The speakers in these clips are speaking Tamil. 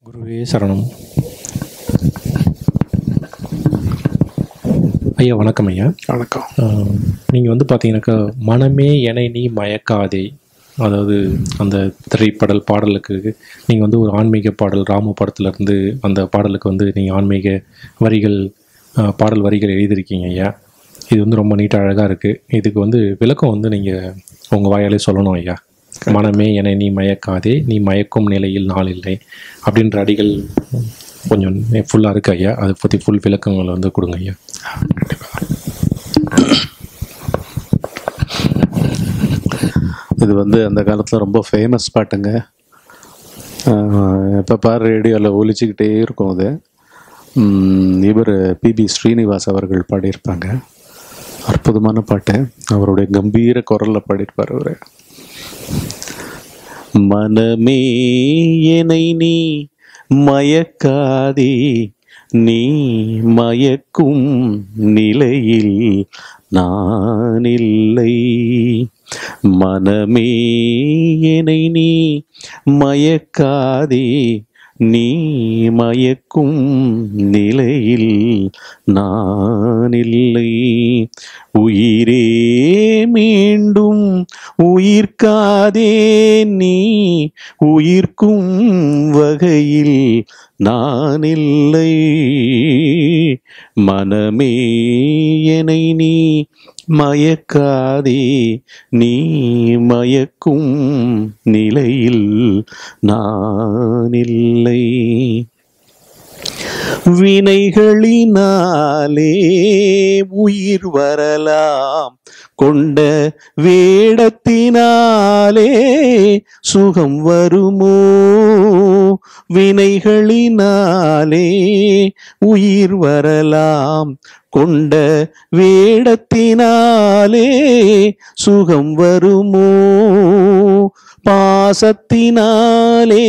குருவே சரணம் ஐயா வணக்கம் ஐயா வணக்கம் நீங்கள் வந்து பார்த்தீங்கன்னாக்கா மனமே எனை நீ மயக்காதே அதாவது அந்த திரைப்படல் பாடலுக்கு நீங்கள் வந்து ஒரு ஆன்மீக பாடல் ராம படத்துலேருந்து அந்த பாடலுக்கு வந்து நீங்கள் ஆன்மீக வரிகள் அஹ், பாடல் வரிகள் எழுதியிருக்கீங்க ஐயா இது வந்து ரொம்ப நீட்டாக அழகாக இருக்குது இதுக்கு வந்து விளக்கம் வந்து நீங்கள் உங்கள் வாயாலே சொல்லணும் ஐயா மனமே என நீ மயக்காதே நீ மயக்கும் நிலையில் நாள் இல்லை அப்படின்ற அடிகள் கொஞ்சம் ஃபுல்லாக இருக்கு ஐயா அதை பற்றி ஃபுல் விளக்கங்கள் வந்து கொடுங்க ஐயா இது வந்து அந்த காலத்தில் ரொம்ப ஃபேமஸ் பாட்டுங்க இப்போ பாரு ரேடியோவில் ஒலிச்சுக்கிட்டே இருக்கும் அது இவர் பிபி ஸ்ரீனிவாஸ் அவர்கள் பாடியிருப்பாங்க அற்புதமான பாட்டு அவருடைய கம்பீர குரலில் பாடியிருப்பார் அவர் மனமே என்னை நீ மயக்காதே நீ மயக்கும் நிலையில் நான் இல்லை மனமே என்னை நீ மயக்காதே நீ மயக்கும் நிலையில் நான் இல்லை உயிரே மீண்டும் உயிர்க்காதே நீ உயிர்க்கும் வகையில் நான் இல்லை மனமே என்னை நீ மயக்காதே நீ மயக்கும் நிலையில் நான் இல்லை வினைகளினாலே உயிர் வரலாம் கொண்ட வேடத்தினாலே சுகம் வருமோ வினைகளினாலே உயிர் வரலாம் கொண்ட வேடத்தினாலே சுகம் வருமோ பாசத்தினாலே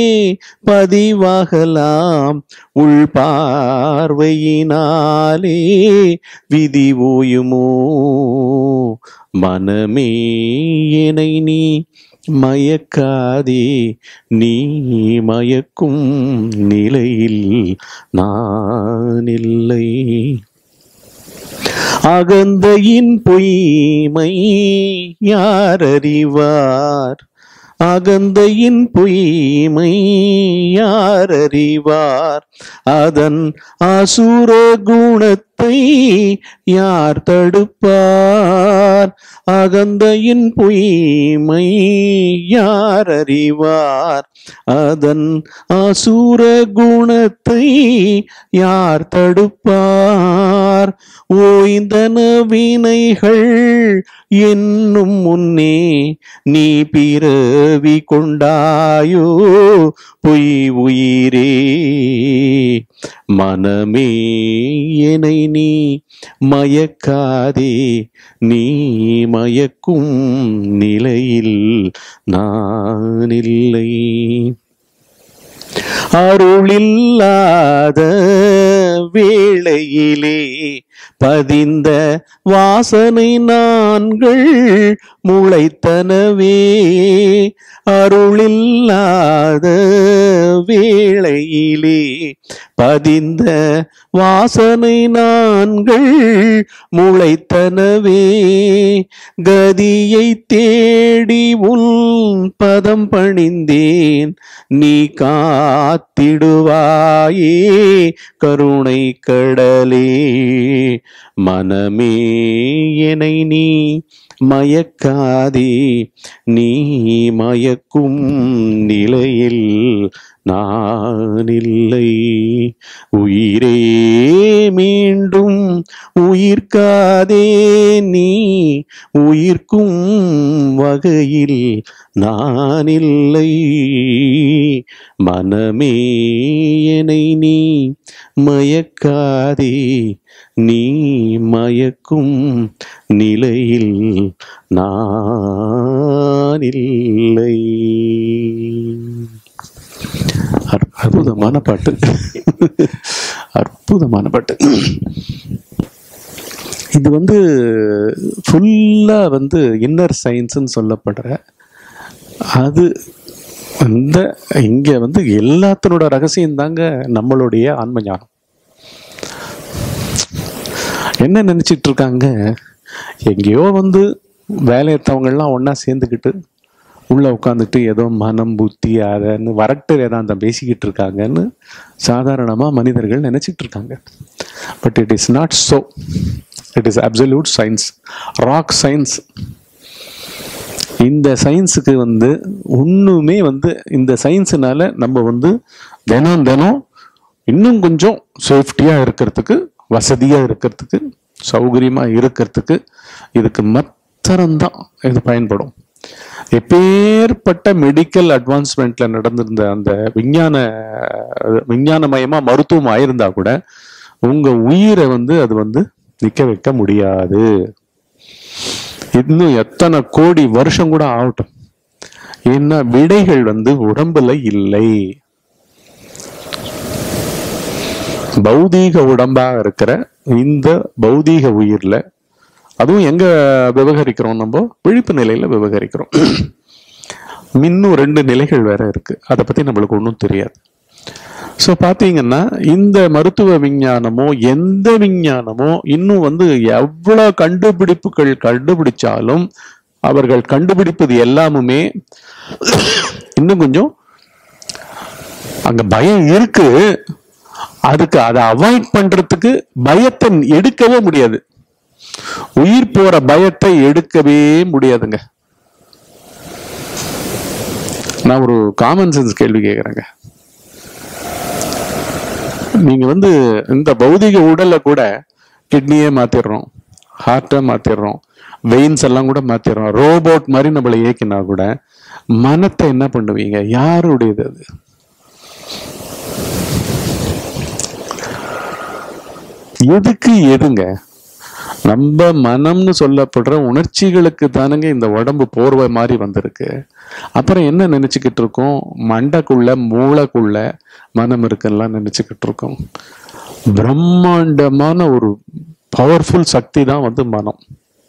பதிவாகலாம் உள் பார்வையினாலே விதி ஓயுமோ மனமே என்னை நீ மயக்காதே நீ மயக்கும் நிலையில் நான் இல்லை அகந்தையின் பொய்மை யார் அறிவார் அகந்தையின் பொய்மை யார் அறிவார் அதன் அசுர குணத்தை யார் தடுப்பார் அகந்தையின் பொய்மை யார் அறிவார் அதன் அசுர குணத்தை யார் தடுப்பார் ஓய்ந்தன வினைகள் என்னும் முன்னே நீ பிறவி கொண்டாயோ பொய் உயிரே மனமே என்னை நீ மயக்காதே நீ மயக்கும் நிலையில் நான் இல்லை அருளில்லாத வேளையிலே பதிந்த வாசனை நான்கள் முளைத்தனவே அருளில்லாத வேளையிலே பதிந்த வாசனை நான்கள் முளைத்தனவே கதியை தேடி உன் பதம் பணிந்தேன் நீ காத்திடுவாயே கருணை கடலே மனமே என்னை நீ மயக்காதே நீ மயக்கும் நிலையில் நான் இல்லை உயிரே மீண்டும் உயிர்க்காதே நீ உயிர்க்கும் வகையில் நான் இல்லை மனமே என்னை நீ மயக்காதே நீ மயக்கும் நிலையில் நான் இல்லை அற்புதமான பாட்டு அற்புதமான பாட்டு இது வந்து ஃபுல்லாக வந்து இன்னர் சயின்ஸ்னு சொல்லப்படுற அது இந்த இங்க வந்து எல்லாத்தினோட ரகசியம் தாங்க நம்மளுடைய ஆன்ம ஞானம் என்ன நினைச்சிட்டு இருக்காங்க எங்கேயோ வந்து வேலையத்தவங்கெல்லாம் ஒண்ணா சேர்ந்துக்கிட்டு உள்ள உட்காந்துட்டு ஏதோ மனம் புத்தி அதன்னு வரட்டு வேதாந்தம் பேசிக்கிட்டு இருக்காங்கன்னு சாதாரணமா மனிதர்கள் நினைச்சிட்டு இருக்காங்க but it is not so it is absolute science rock science இந்த சயின்ஸுக்கு வந்து ஒண்ணுமே வந்து இந்த சயின்ஸுனால நம்ம வந்து தினம் தினம் இன்னும் கொஞ்சம் சேஃப்டியா இருக்கிறதுக்கு வசதியா இருக்கிறதுக்கு சௌகரியமா இருக்கிறதுக்கு இதுக்கு மாத்திரம்தான் இது பயன்படும் எப்பேற்பட்ட மெடிக்கல் அட்வான்ஸ்மெண்ட்ல நடந்திருந்த அந்த விஞ்ஞான விஞ்ஞானமயமா மருத்துவம் ஆயிருந்தா கூட உங்க உயிரை வந்து அது வந்து நிக்க வைக்க முடியாது இன்னும் எத்தனை கோடி வருஷம் கூட ஆகட்டும் ஏன்னா விடைகள் வந்து உடம்புல இல்லை பௌதீக உடம்பா இருக்கிற இந்த பௌதீக உயிர்ல அதுவும் எங்க விவகரிக்கிறோம் நம்ம விழிப்பு நிலையில விவகரிக்கிறோம் இன்னும் ரெண்டு நிலைகள் வேற இருக்கு அதை பத்தி நம்மளுக்கு ஒன்றும் தெரியாது ஸோ பார்த்தீங்கன்னா இந்த மருத்துவ விஞ்ஞானமோ எந்த விஞ்ஞானமோ இன்னும் வந்து எவ்வளோ கண்டுபிடிப்புகள் கண்டுபிடிச்சாலும் அவர்கள் கண்டுபிடிப்பது எல்லாமுமே இன்னும் கொஞ்சம் அங்க பயம் இருக்கு அதுக்கு அதை அவாய்ட் பண்றதுக்கு பயத்தை எடுக்கவே முடியாது உயிர் போற பயத்தை எடுக்கவே முடியாதுங்க நான் ஒரு காமன் சென்ஸ் கேள்வி கேட்குறேங்க நீங்க வந்து இந்த பௌதிக உடலை கூட கிட்னியே மாத்திடுறோம் ஹார்ட்டை மாத்திடுறோம் வெயின்ஸ் எல்லாம் கூட மாத்திடுறோம் ரோபோட் மாதிரி நம்மளை இயக்கினா கூட மனத்தை என்ன பண்ணுவீங்க யாருடையது அது எதுக்கு எதுங்க நம்ம மனம்னு சொல்லப்படுற உணர்ச்சிகளுக்கு தானுங்க இந்த உடம்பு போர்வை மாதிரி வந்திருக்கு அப்புறம் என்ன நினைச்சுக்கிட்டு இருக்கோம் மண்டைக்குள்ள மூளைக்குள்ள மனம் இருக்குல்லாம் நினைச்சுக்கிட்டு இருக்கோம் பிரம்மாண்டமான ஒரு பவர்ஃபுல் சக்தி தான் வந்து மனம்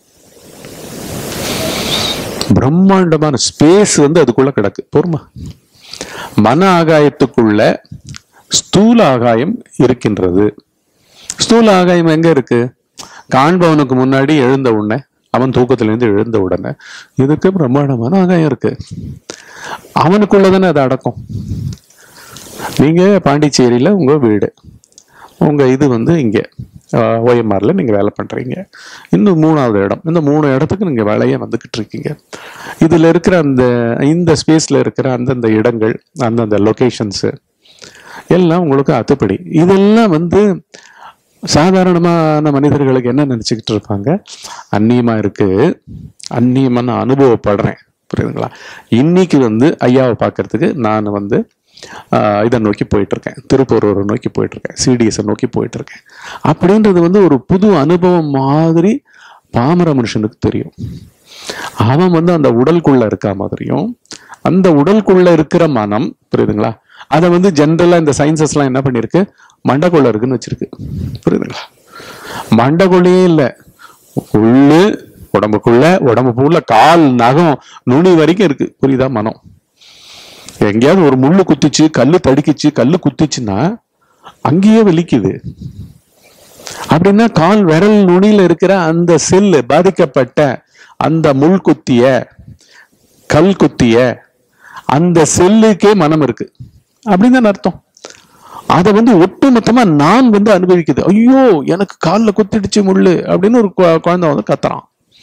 பிரம்மாண்டமான ஸ்பேஸ் வந்து அதுக்குள்ள கிடக்கு போருமா மன ஆகாயத்துக்குள்ள ஸ்தூல ஆகாயம் இருக்கின்றது ஸ்தூல ஆகாயம் எங்க இருக்கு காண்பவனுக்கு முன்னாடி எழுந்த உடனே அவன் தூக்கத்திலிருந்து எழுந்த உடனே இதுக்கு பிரம்மாண்டமான ஆகாயம் இருக்கு அவனுக்குள்ளதானே அது அடக்கம் நீங்க பாண்டிச்சேரியில உங்க வீடு உங்க இது வந்து இங்க ஓஎம்ஆர்ல நீங்க வேலை பண்றீங்க இன்னும் மூணாவது இடம் இந்த மூணு இடத்துக்கு நீங்க வேலையா வந்துகிட்டு இருக்கீங்க இதுல இருக்கிற அந்த இந்த ஸ்பேஸ்ல இருக்கிற அந்தந்த இடங்கள் அந்தந்த லொகேஷன்ஸ் எல்லாம் உங்களுக்கு அத்துப்படி இதெல்லாம் வந்து சாதாரணமான மனிதர்களுக்கு என்ன நினைச்சுக்கிட்டு இருப்பாங்க அந்நியமா இருக்கு அந்நியமா நான் அனுபவப்படுறேன் புரியுதுங்களா இன்னைக்கு வந்து ஐயாவை பார்க்கறதுக்கு நான் வந்து ஆஹ், இதை நோக்கி போயிட்டு இருக்கேன் திருப்பூரூரை நோக்கி போயிட்டு இருக்கேன் சிடிஎஸை நோக்கி போயிட்டு இருக்கேன் அப்படின்றது வந்து ஒரு புது அனுபவம் மாதிரி பாமர மனுஷனுக்கு தெரியும் அவன் வந்து அந்த உடலுக்குள்ள இருக்க மாதிரியும் அந்த உடலுக்குள்ள இருக்கிற மனம் புரியுதுங்களா அதை வந்து ஜென்ரலா இந்த சயின்சஸ்லாம் என்ன பண்ணிருக்கு மண்டைக்குள்ள இருக்குன்னு வச்சிருக்கு புரியுதுங்களா மண்டைக்குள்ளேயே இல்லை உள்ளு உடம்புக்குள்ள உடம்பு பூல கால் நகம் நுனி வரைக்கும் இருக்கு புரியுதா மனம் எங்கேயாவது ஒரு முள்ளு குத்திச்சு கல்லு தடிக்குச்சு கல்லு குத்திச்சுன்னா அங்கேயே வலிக்குது அப்படின்னா கால் விரல் நுனியில இருக்கிற அந்த செல்லு பாதிக்கப்பட்ட அந்த முள் குத்திய கல் குத்திய அந்த செல்லுக்கே மனம் இருக்கு அப்படின்னு தானே அர்த்தம் அதை வந்து ஒட்டுமொத்தமா நான் வந்து அனுபவிக்குது ஐயோ எனக்கு கால்ல குத்திடுச்சு முள்ளு அப்படின்னு ஒரு கு- குழந்தை வந்து கத்துறான்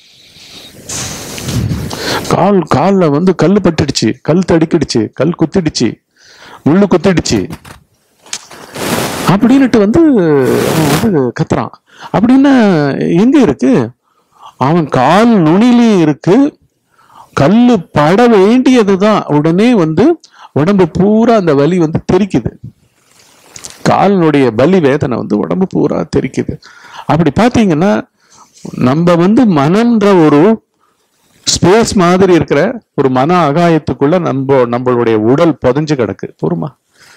கால் கால்ல வந்து கல் பட்டுடுச்சு கல் தடிக்கிடுச்சு கல் குத்திடுச்சு முள்ளு குத்திடுச்சு அப்படின்னுட்டு வந்து அவன் வந்து கத்துறான் அப்படின்னா எங்க இருக்கு அவன் கால் நுனிலையும் இருக்கு கல்லு பட வேண்டியதுதான் உடனே வந்து உடம்பு பூரா அந்த வலி வந்து தெரிக்குது காலினுடைய வலி வேதனை வந்து உடம்பு பூரா தெரிக்குது அப்படி பார்த்தீங்கன்னா நம்ம வந்து மனம்ன்ற ஒரு ஸ்பேஸ் மாதிரி இருக்கிற ஒரு மன ஆகாயத்துக்குள்ள நம்ம நம்மளுடைய உடல் புதைஞ்சு கிடக்கு பொறுமா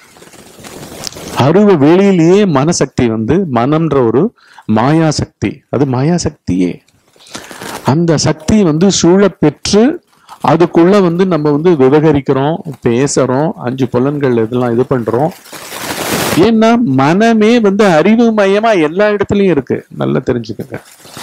அருவ வெளியிலேயே மனசக்தி வந்து மனம்ன்ற ஒரு மாயா சக்தி அது மாயா சக்தியே அந்த சக்தி வந்து சூழ பெற்று அதுக்குள்ள வந்து நம்ம வந்து விவகரிக்கிறோம் பேசுறோம் அஞ்சு புலன்கள் இதெல்லாம் இது பண்றோம் ஏன்னா மனமே வந்து அறிவு மயமா எல்லா இடத்துலயும் இருக்கு நல்லா தெரிஞ்சுக்கங்க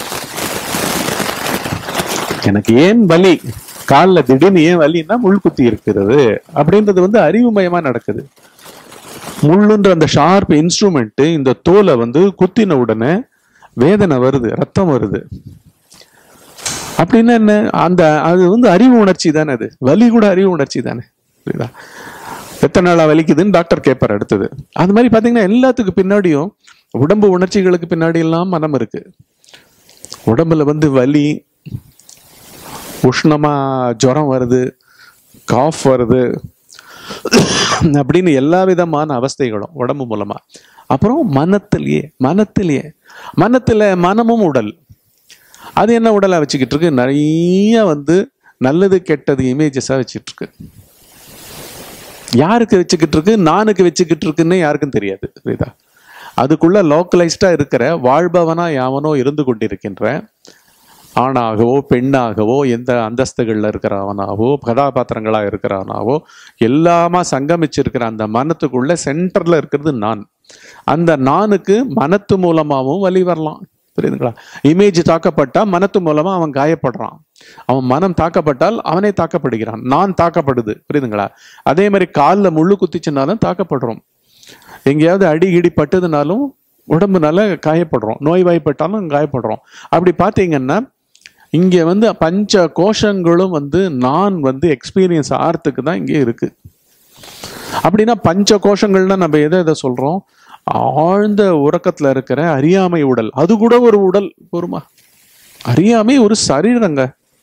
எனக்கு ஏன் வலி காலில் திடீர்னு ஏன் வலின்னா முள் குத்தி இருக்கிறது அப்படின்றது வந்து அறிவு மயமா நடக்குது முள்ளுன்ற அந்த ஷார்ப் இன்ஸ்ட்ருமெண்ட் இந்த தோலை வந்து குத்தின உடனே வேதனை வருது ரத்தம் வருது அப்படின்னா என்ன அந்த அது வந்து அறிவு உணர்ச்சி தானே அது வலி கூட அறிவு உணர்ச்சி தானே புரியுதா எத்தனை நாளா வலிக்குதுன்னு டாக்டர் கேட்பார் அடுத்தது அது மாதிரி பாத்தீங்கன்னா எல்லாத்துக்கு பின்னாடியும் உடம்பு உணர்ச்சிகளுக்கு பின்னாடி எல்லாம் மனம் இருக்கு உடம்புல வந்து வலி உஷ்ணமா ஜுரம் வருது காஃப் வருது அப்படின்னு எல்லா விதமான அவஸ்தைகளும் உடம்பு மூலமா அப்புறம் மனத்திலேயே மனத்திலேயே மனத்துல மனமும் உடல் அது என்ன உடலா வச்சுக்கிட்டு இருக்கு நிறைய வந்து நல்லது கெட்டது இமேஜஸா வச்சுட்டு இருக்கு யாருக்கு வச்சுக்கிட்டு இருக்கு நானுக்கு வச்சுக்கிட்டு இருக்குன்னு யாருக்கும் தெரியாது புரியுதா அதுக்குள்ள லோக்கலைஸ்டா இருக்கிற வாழ்பவனா யாவனோ இருந்து கொண்டிருக்கின்ற ஆணாகவோ பெண்ணாகவோ எந்த அந்தஸ்துகள்ல இருக்கிறவனாவோ கதாபாத்திரங்களா இருக்கிறவனாவோ எல்லாமா சங்கமிச்சிருக்கிற அந்த மனத்துக்குள்ள சென்டர்ல இருக்கிறது நான் அந்த நானுக்கு மனத்து மூலமாவும் வழி வரலாம் புரியுதுங்களா இமேஜ் தாக்கப்பட்டா மனத்து மூலமா அவன் காயப்படுறான் அவன் மனம் தாக்கப்பட்டால் அவனே தாக்கப்படுகிறான் நான் தாக்கப்படுது புரியுதுங்களா அதே மாதிரி காலில் முள்ளு குத்திச்சுனாலும் தாக்கப்படுறோம் எங்கேயாவது அடி இடி பட்டதுனாலும் உடம்புனால காயப்படுறோம் நோய்வாய்ப்பட்டாலும் காயப்படுறோம் அப்படி பார்த்தீங்கன்னா இங்க வந்து பஞ்ச கோஷங்களும் வந்து நான் வந்து எக்ஸ்பீரியன்ஸ் ஆகிறதுக்கு தான் இங்கே இருக்கு அப்படின்னா பஞ்ச கோஷங்கள்னா நம்ம எதை எதை சொல்றோம் ஆழ்ந்த உறக்கத்துல இருக்கிற அறியாமை உடல் அது கூட ஒரு உடல் பொறுமா அறியாமை ஒரு சரீரங்க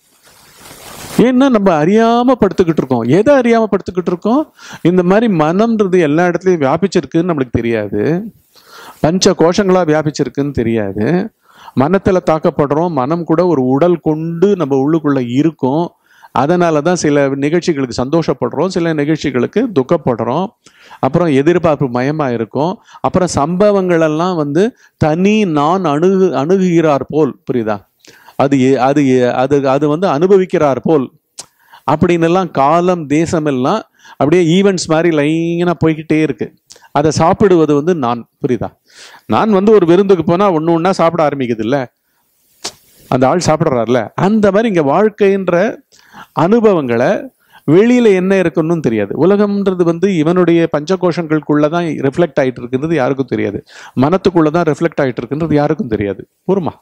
ஏன்னா நம்ம அறியாம படுத்துக்கிட்டு இருக்கோம் எதை அறியாம படுத்துக்கிட்டு இருக்கோம் இந்த மாதிரி மனம்ன்றது எல்லா இடத்துலயும் வியாபிச்சிருக்குன்னு நம்மளுக்கு தெரியாது பஞ்ச கோஷங்களா வியாபிச்சிருக்குன்னு தெரியாது மனத்துல தாக்கப்படுறோம் மனம் கூட ஒரு உடல் கொண்டு நம்ம உள்ளுக்குள்ள இருக்கும் அதனால தான் சில நிகழ்ச்சிகளுக்கு சந்தோஷப்படுறோம் சில நிகழ்ச்சிகளுக்கு துக்கப்படுறோம் அப்புறம் எதிர்பார்ப்பு மயமா இருக்கும் அப்புறம் சம்பவங்கள் எல்லாம் வந்து தனி நான் அணுகு அணுகுகிறார் போல் புரியுதா அது எ- அது எ- அது அது வந்து அனுபவிக்கிறார் போல் அப்படின்னு எல்லாம் காலம் தேசம் எல்லாம் அப்படியே ஈவெண்ட்ஸ் மாதிரி லைனா போய்கிட்டே இருக்கு அதை சாப்பிடுவது வந்து நான் புரியுதா நான் வந்து ஒரு விருந்துக்கு போனா ஒண்ணு ஒண்ணா சாப்பிட ஆரம்பிக்குது இல்ல அந்த ஆள் சாப்பிடுறாருல அந்த மாதிரி இங்க வாழ்க்கைன்ற அனுபவங்களை வெளியில என்ன இருக்குன்னு தெரியாது உலகம்ன்றது வந்து இவனுடைய பஞ்சகோஷங்களுக்குள்ளதான் ரிஃப்ளெக்ட் ஆயிட்டு இருக்குன்றது யாருக்கும் தெரியாது மனத்துக்குள்ளதான் ரிஃப்ளெக்ட் ஆயிட்டு இருக்குன்றது யாருக்கும் தெரியாது பொறுமா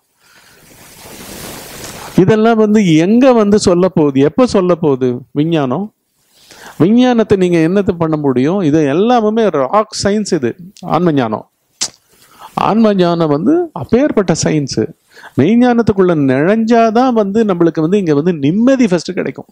இதெல்லாம் வந்து எங்க வந்து சொல்ல போகுது எப்ப சொல்ல போகுது விஞ்ஞானம் விஞ்ஞானத்தை நீங்க என்னது பண்ண முடியும் இது எல்லாமே ராக் சயின்ஸ் இது ஆன்ம ஞானம் ஆன்ம ஞானம் வந்து அப்பேற்பட்ட சயின்ஸ் மெய்ஞானத்துக்குள்ள நுழைஞ்சாதான் வந்து நம்மளுக்கு வந்து இங்க வந்து நிம்மதி ஃபர்ஸ்ட் கிடைக்கும்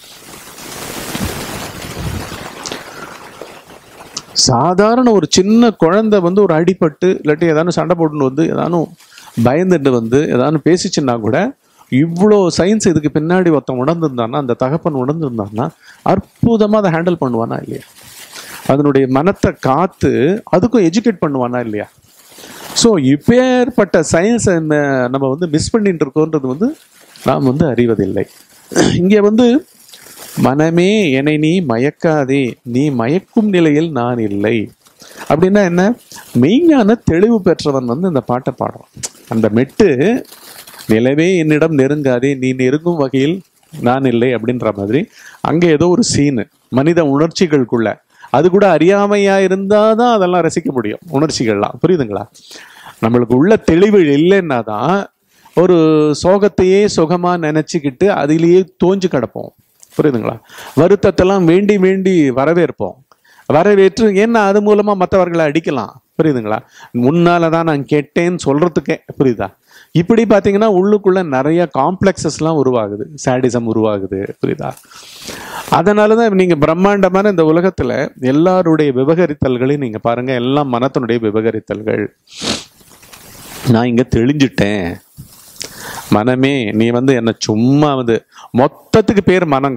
சாதாரண ஒரு சின்ன குழந்தை வந்து ஒரு அடிபட்டு இல்லாட்டி ஏதானும் சண்டை போட்டுன்னு வந்து ஏதானும் பயந்துட்டு வந்து ஏதானும் பேசிச்சுன்னா கூட இவ்வளோ சயின்ஸ் இதுக்கு பின்னாடி ஒருத்தன் உணர்ந்திருந்தான்னா அந்த தகப்பன் உணர்ந்திருந்தான்னா அற்புதமா அதை ஹேண்டில் பண்ணுவானா இல்லையா அதனுடைய மனத்தை காத்து அதுக்கும் எஜுகேட் பண்ணுவானா இல்லையா ஸோ இப்பேற்பட்ட சயின்ஸை நம்ம வந்து மிஸ் பண்ணிட்டு இருக்கோன்றது வந்து நாம் வந்து அறிவதில்லை இங்கே வந்து மனமே என்னை நீ மயக்காதே நீ மயக்கும் நிலையில் நான் இல்லை அப்படின்னா என்ன மெய்ஞான தெளிவு பெற்றவன் வந்து இந்த பாட்டை பாடுறான் அந்த மெட்டு நிலவே என்னிடம் நெருங்காதே நீ நெருங்கும் வகையில் நான் இல்லை அப்படின்ற மாதிரி அங்கே ஏதோ ஒரு சீனு மனித உணர்ச்சிகளுக்குள்ள அது கூட அறியாமையா இருந்தாதான் அதெல்லாம் ரசிக்க முடியும் உணர்ச்சிகள்லாம் புரியுதுங்களா நம்மளுக்கு உள்ள தெளிவு இல்லைன்னா தான் ஒரு சோகத்தையே சுகமா நினைச்சுக்கிட்டு அதிலேயே தோஞ்சு கிடப்போம் புரியுதுங்களா வருத்தத்தெல்லாம் வேண்டி வேண்டி வரவேற்போம் வரவேற்று ஏன்னா அது மூலமா மற்றவர்களை அடிக்கலாம் புரியுதுங்களா முன்னால தான் நான் கேட்டேன்னு சொல்றதுக்கே புரியுதா இப்படி பார்த்தீங்கன்னா உள்ளுக்குள்ள நிறைய காம்ப்ளெக்ஸஸ்லாம் உருவாகுது சாடிசம் உருவாகுது புரியுதா அதனால தான் நீங்க பிரம்மாண்டமான இந்த உலகத்துல எல்லாருடைய விவகரித்தல்களையும் நீங்க பாருங்க எல்லாம் மனத்தினுடைய விவகரித்தல்கள் நான் இங்க தெளிஞ்சிட்டேன் மனமே நீ வந்து என்ன சும்மா வந்து மொத்தத்துக்கு பேர் மனங்க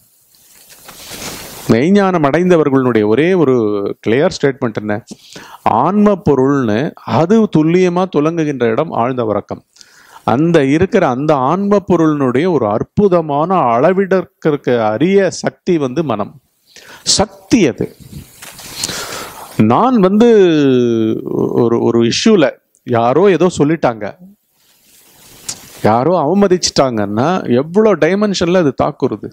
மெய்ஞானம் அடைந்தவர்களுடைய ஒரே ஒரு கிளியர் ஸ்டேட்மெண்ட் என்ன ஆன்ம பொருள்னு அது துல்லியமா துலங்குகின்ற இடம் ஆழ்ந்த உறக்கம் அந்த இருக்கிற அந்த ஆன்ம பொருளினுடைய ஒரு அற்புதமான அளவிடற்கு அரிய சக்தி வந்து மனம் சக்தி அது நான் வந்து ஒரு ஒரு இஷ்யூல யாரோ ஏதோ சொல்லிட்டாங்க யாரோ அவமதிச்சிட்டாங்கன்னா எவ்வளோ டைமென்ஷன்ல அது தாக்குறது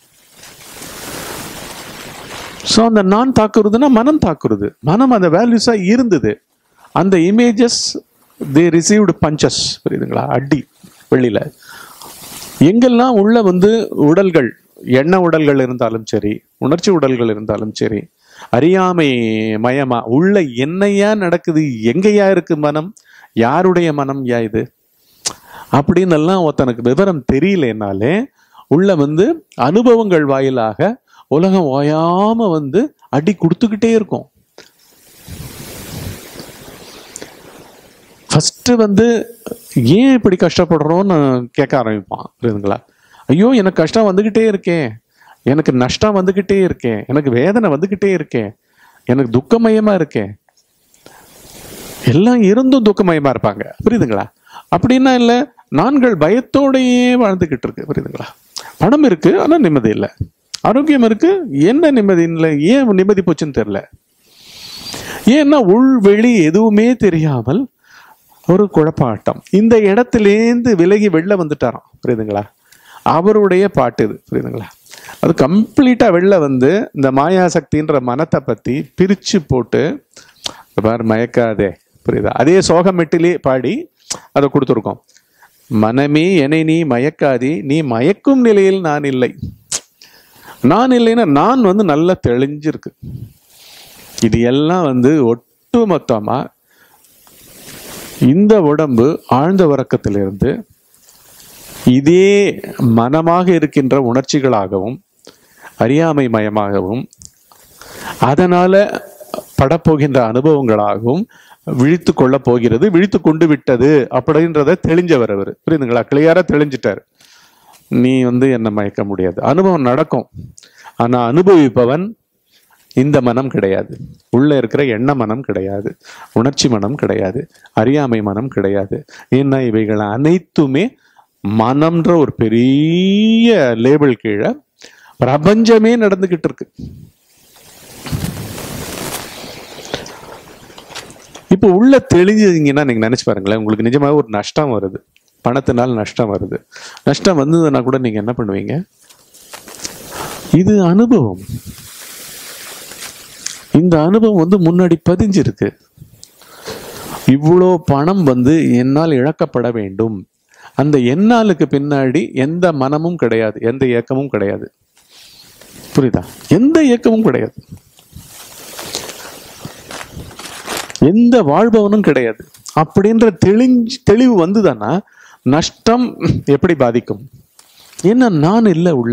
ஸோ அந்த நான் தாக்குறதுன்னா மனம் தாக்குறது மனம் அந்த வேல்யூஸா இருந்தது அந்த இமேஜஸ் தே ரிசீவ்டு பஞ்சஸ் புரியுதுங்களா அடி வெளியில எங்கெல்லாம் உள்ள வந்து உடல்கள் எண்ண உடல்கள் இருந்தாலும் சரி உணர்ச்சி உடல்கள் இருந்தாலும் சரி அறியாமை மயமா உள்ள என்னையா நடக்குது எங்கேயா இருக்கு மனம் யாருடைய மனம் யா இது அப்படின்னு எல்லாம் ஒருத்தனுக்கு விவரம் தெரியலனாலே உள்ள வந்து அனுபவங்கள் வாயிலாக உலகம் ஓயாம வந்து அடி கொடுத்துக்கிட்டே இருக்கும் ஃபர்ஸ்ட் வந்து ஏன் இப்படி கஷ்டப்படுறோம்னு கேட்க ஆரம்பிப்பான் புரியுதுங்களா ஐயோ எனக்கு கஷ்டம் வந்துகிட்டே இருக்கே எனக்கு நஷ்டம் வந்துகிட்டே இருக்கே எனக்கு வேதனை வந்துகிட்டே இருக்கே எனக்கு துக்கமயமா இருக்கே எல்லாம் இருந்தும் துக்கமயமா இருப்பாங்க புரியுதுங்களா அப்படின்னா இல்ல நான்கள் பயத்தோடையே வாழ்ந்துகிட்டு இருக்கு புரியுதுங்களா பணம் இருக்கு ஆனா நிம்மதி இல்லை ஆரோக்கியம் இருக்கு என்ன நிம்மதி இல்லை ஏன் நிம்மதி போச்சுன்னு தெரியல ஏன்னா உள் வெளி எதுவுமே தெரியாமல் ஒரு குழப்பாட்டம் இந்த இடத்துலேருந்து விலகி வெளில வந்துட்டாராம் புரியுதுங்களா அவருடைய பாட்டு இது புரியுதுங்களா அது கம்ப்ளீட்டா வெளில வந்து இந்த மாயாசக்தின்ற மனத்தை பத்தி பிரிச்சு போட்டு "இங்க பாரு மயக்காதே புரியுதா அதே சோகமெட்டிலே பாடி அதை கொடுத்துருக்கோம் மனமே என்னை நீ மயக்காதே நீ மயக்கும் நிலையில் நான் இல்லை நான் இல்லைன்னா நான் வந்து நல்லா தெளிஞ்சிருக்கு இது எல்லாம் வந்து ஒட்டுமொத்தமா இந்த உடம்பு ஆழ்ந்த உறக்கத்திலிருந்து இதே மனமாக இருக்கின்ற உணர்ச்சிகளாகவும் அறியாமை மயமாகவும் அதனால படப்போகின்ற அனுபவங்களாகவும் விழித்து கொள்ள போகிறது விழித்து கொண்டு விட்டது அப்படின்றத தெளிஞ்சவர் அவர் புரியுதுங்களா கிளியரா தெளிஞ்சிட்டார் நீ வந்து என்ன மயக்க முடியாது அனுபவம் நடக்கும் ஆனா அனுபவிப்பவன் இந்த மனம் கிடையாது உள்ள இருக்கிற எண்ண மனம் கிடையாது உணர்ச்சி மனம் கிடையாது அறியாமை மனம் கிடையாது ஏன்னா இவைகள் அனைத்துமே மனம்ன்ற ஒரு பெரிய லேபிள் கீழே பிரபஞ்சமே நடந்துகிட்டு இருக்கு இப்போ உள்ள தெளிஞ்சீங்கன்னா நீங்க நினைச்சு பாருங்களேன் உங்களுக்கு நிஜமாக ஒரு நஷ்டம் வருது பணத்தினால் நஷ்டம் வருது நஷ்டம் வந்ததுன்னா கூட நீங்க என்ன பண்ணுவீங்க இது அனுபவம் இந்த அனுபவம் வந்து முன்னாடி பதிஞ்சிருக்கு இவ்வளோ பணம் வந்து என்னால் இழக்கப்பட வேண்டும் அந்த என்னாலுக்கு பின்னாடி எந்த மனமும் கிடையாது எந்த இயக்கமும் கிடையாது புரியுதா எந்த இயக்கமும் கிடையாது எந்த வாழ்பவனும் கிடையாது அப்படின்ற தெளிஞ்சு தெளிவு வந்துதானா நஷ்டம் எப்படி பாதிக்கும் ஏன்னா நான் இல்லை உள்ள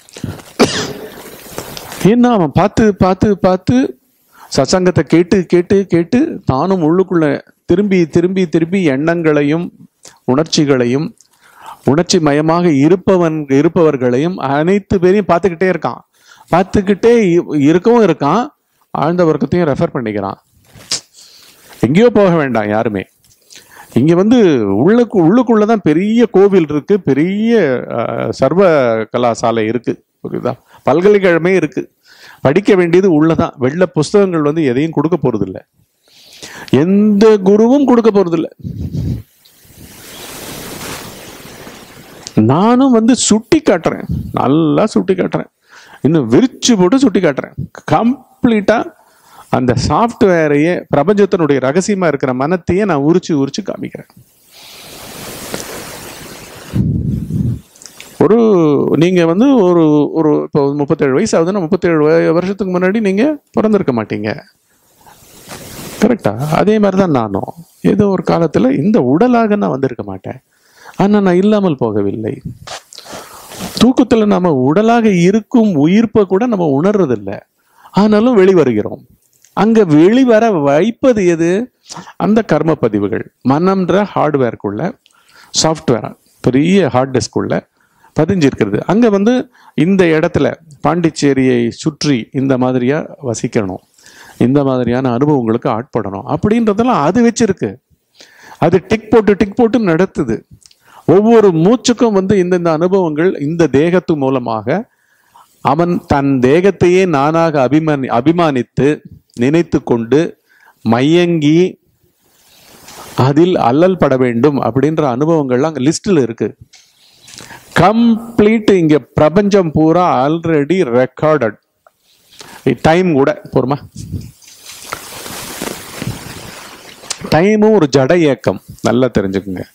ஏன்னா அவன் பார்த்து பார்த்து பார்த்து சசங்கத்தை கேட்டு கேட்டு கேட்டு தானும் உள்ளுக்குள்ள திரும்பி திரும்பி திரும்பி எண்ணங்களையும் உணர்ச்சிகளையும் உணர்ச்சி மயமாக இருப்பவன் இருப்பவர்களையும் அனைத்து பேரையும் பார்த்துக்கிட்டே இருக்கான் பார்த்துக்கிட்டே இ- இருக்கவும் இருக்கான் ஆழ்ந்த வர்க்கத்தையும் ரெஃபர் பண்ணிக்கிறான் எங்கேயோ போக வேண்டாம் யாருமே இங்க வந்து உள்ளுக்கு உள்ளுக்குள்ளதான் பெரிய கோவில் இருக்கு பெரிய அஹ், சர்வ கலாசாலை இருக்கு புரியுதா பல்கலைக்கழகமே இருக்கு படிக்க வேண்டியது உள்ளதான் வெள்ள புஸ்தகங்கள் வந்து எதையும் கொடுக்க போறது இல்ல எந்த குருவும் கொடுக்க போறது இல்ல நானும் வந்து சுட்டி காட்டுறேன் நல்லா சுட்டி காட்டுறேன் இன்னும் விரிச்சு போட்டு சுட்டி காட்டுறேன் கம்ப்ளீட்டா அந்த சாஃப்ட்வேரையே பிரபஞ்சத்தினுடைய ரகசியமா இருக்கிற மனத்தையே நான் உரிச்சு உரிச்சு காமிக்கிறேன் ஒரு நீங்க வந்து ஒரு ஒரு இப்போ முப்பத்தேழு வயசு ஆகுதுன்னா முப்பத்தேழு வ- வருஷத்துக்கு முன்னாடி நீங்க பிறந்திருக்க மாட்டீங்க கரெக்டா அதே மாதிரி தான் நானும் ஏதோ ஒரு காலத்துல இந்த உடலாக நான் வந்திருக்க மாட்டேன் ஆனா நான் இல்லாமல் போகவில்லை தூக்கத்துல நாம உடலாக இருக்கும் உயிர்ப்பை கூட நம்ம உணர்றதில்ல ஆனாலும் வெளிவருகிறோம் அங்க வெளிவர வைப்பது எது அந்த கர்ம பதிவுகள் மனம்ன்ற ஹார்ட்வேர்க்குள்ள சாஃப்ட்வேர் பெரிய ஹார்ட் டிஸ்க்குள்ள பதிஞ்சிருக்கிறது அங்க வந்து இந்த இடத்துல பாண்டிச்சேரியை சுற்றி இந்த மாதிரியா வசிக்கணும் இந்த மாதிரியான அனுபவங்களுக்கு ஆட்படணும் அப்படின்றதெல்லாம் அது வச்சிருக்கு அது டிக் போட்டு டிக் போட்டு நடத்துது ஒவ்வொரு மூச்சுக்கும் வந்து இந்தந்த அனுபவங்கள் இந்த தேகத்து மூலமாக அவன் தன் தேகத்தையே நானாக அபிமானி அபிமானித்து நினைத்து கொண்டு மயங்கி அதில் அல்லல் பட வேண்டும் அப்படின்ற அனுபவங்கள்லாம் அங்கே லிஸ்டில் இருக்கு கம்ப்ளீட் இங்க பிரபஞ்சம் பூரா ஆல்ரெடி ரெக்கார்டட் டைம் கூட போருமா டைமும் ஒரு ஜட இயக்கம் நல்லா தெரிஞ்சுக்குங்க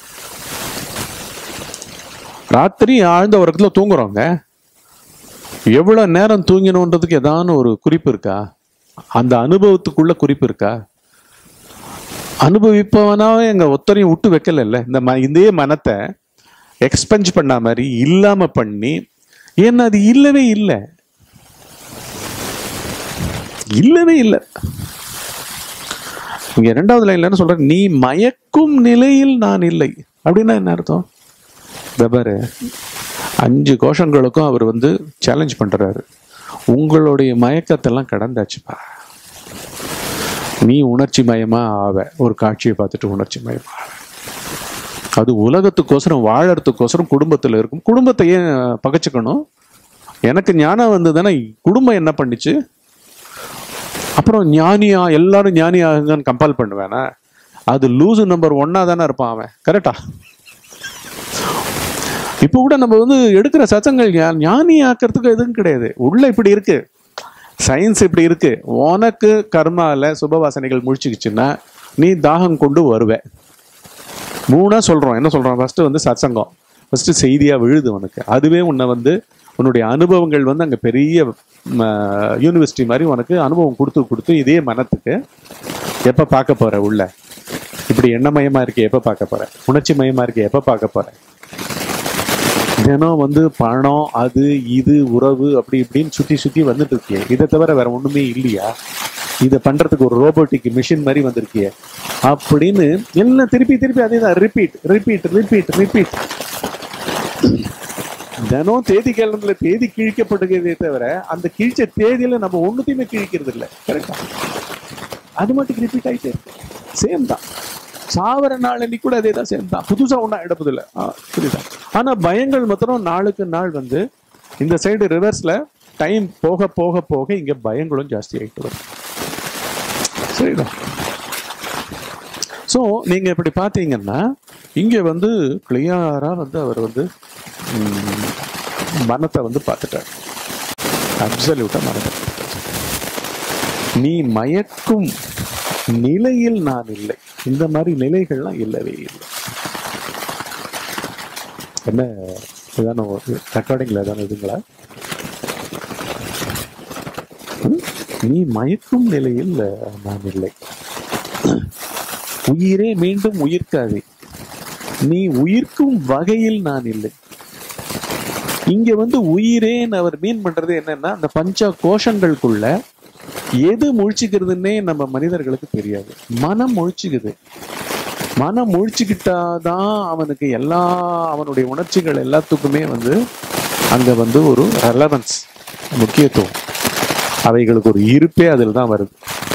ராத்திரி ஆழ்ந்த உறக்கத்துல தூங்குறோங்க எவ்வளவு நேரம் தூங்கினோன்றதுக்கு ஏதான ஒரு குறிப்பு இருக்கா அந்த அனுபவத்துக்குள்ள குறிப்பு இருக்கா அனுபவிப்பவனாவே எங்க ஒத்தரையும் விட்டு வைக்கல இல்ல இந்த ம இதே மனத்தை எக்ஸ்பெஞ்ச் பண்ண மாதிரி இல்லாம பண்ணி ஏன்னா அது இல்லவே இல்லை இல்லவே இல்லை இங்க இரண்டாவது லைன்ல என்ன சொல்ற நீ மயக்கும் நிலையில் நான் இல்லை அப்படின்னா என்ன அர்த்தம் இதோ பாரு அஞ்சு கோஷங்களுக்கும் அவர் வந்து சேலஞ்ச் பண்றாரு உங்களுடைய மயக்கத்தெல்லாம் கடந்தாச்சுப்பா நீ உணர்ச்சி மயமா ஆவ ஒரு காட்சியை பார்த்துட்டு உணர்ச்சி மயமா ஆவ. அது உலகத்துக்கோசரம் வாழறதுக்கோசரம் குடும்பத்துல இருக்கும் குடும்பத்தை ஏன் பகைச்சுக்கணும் எனக்கு ஞானம் வந்ததுன்னா குடும்பம் என்ன பண்ணுச்சு அப்புறம் ஞானியா எல்லாரும் ஞானி ஆகுங்கன்னு கம்பல் பண்ணுவேனா அது லூசு நம்பர் ஒன்னா தானே இருப்பான் அவன் கரெக்டா இப்போ கூட நம்ம வந்து எடுக்கிற சச்சங்கள் ஞா- ஞானி ஆக்கிறதுக்கு எதுவும் கிடையாது உள்ள இப்படி இருக்கு சயின்ஸ் இப்படி இருக்கு உனக்கு கர்மால சுபவாசனைகள் முழிச்சுக்கிச்சுன்னா நீ தாகம் கொண்டு வருவ மூணா சொல்றோம் என்ன சொல்றோம் ஃபர்ஸ்ட் வந்து சத்சங்கம் ஃபர்ஸ்ட் செய்தியா விழுது உனக்கு அதுவே உன்னை வந்து உன்னுடைய அனுபவங்கள் வந்து அங்க பெரிய யூனிவர்சிட்டி மாதிரி உனக்கு அனுபவம் கொடுத்து கொடுத்து இதே மனத்துக்கு எப்ப பார்க்க போற உள்ள இப்படி எண்ணமயமா இருக்கு எப்ப பார்க்க போற உணர்ச்சி மயமா இருக்கு எப்ப பார்க்க போற தினம் வந்து பணம் அது இது உறவு அப்படி இப்படின்னு சுத்தி சுத்தி வந்துட்டு இருக்கியே இதை தவிர வேற ஒண்ணுமே இல்லையா இதை பண்றதுக்கு ஒரு ரோபோட்டிக் மிஷின் மாதிரி வந்திருக்கியே அப்படின்னு எல்லாம் திருப்பி திருப்பி அதே தான் ரிப்பீட் ரிப்பீட் ரிப்பீட் ரிப்பீட் தினம் தேதி கேலண்டர்ல தேதி கிழிக்கப்படுகிறதே தவிர அந்த கிழிச்ச தேதியில நம்ம ஒண்ணுத்தையுமே கிழிக்கிறது இல்லை கரெக்டா அது மட்டும் ரிப்பீட் ஆயிட்டே இருக்கு சேம் தான் சாவர நாள் அன்னைக்கு கூட அதே தான் சேம் தான் புதுசா ஒன்றும் எடுப்பது இல்லை புரியுதா ஆனா பயங்கள் மாத்திரம் நாளுக்கு நாள் வந்து இந்த சைடு ரிவர்ஸ்ல டைம் போக போக போக இங்க பயங்களும் ஜாஸ்தி ஆகிட்டு வரும் சரிதா ஸோ நீங்க இப்படி பார்த்தீங்கன்னா இங்க வந்து கிளியரா வந்து அவர் வந்து ம், மனத்தை வந்து பார்த்துட்டார் அப்சல்யூட்டா மனத்தை பார்த்துட்டார். நீ மயக்கும் நிலையில் நான் இல்லை இந்த மாதிரி நிலைகள்லாம் இல்லவே இல்லை என்ன இதான ரெக்கார்டிங்ல ஏதான இதுங்களா ம்? நீ மயக்கும் நிலையில் நான் இல்லை உயிரே மீண்டும் உயிர்க்காதே நீ உயிர்க்கும் வகையில் நான் இல்லை இங்க வந்து உயிரேன்னு அவர் மீன் பண்றது என்னன்னா அந்த பஞ்ச கோஷங்களுக்குள்ள எது முழிச்சுக்கிறதுன்னே நம்ம மனிதர்களுக்கு தெரியாது மனம் முழிச்சுக்குது மனம் முழிச்சுக்கிட்டாதான் அவனுக்கு எல்லா அவனுடைய உணர்ச்சிகள் எல்லாத்துக்குமே வந்து அங்க வந்து ஒரு ரெலவன்ஸ் முக்கியத்துவம் அவைகளுக்கு ஒரு இருப்பே அதில் தான் வருது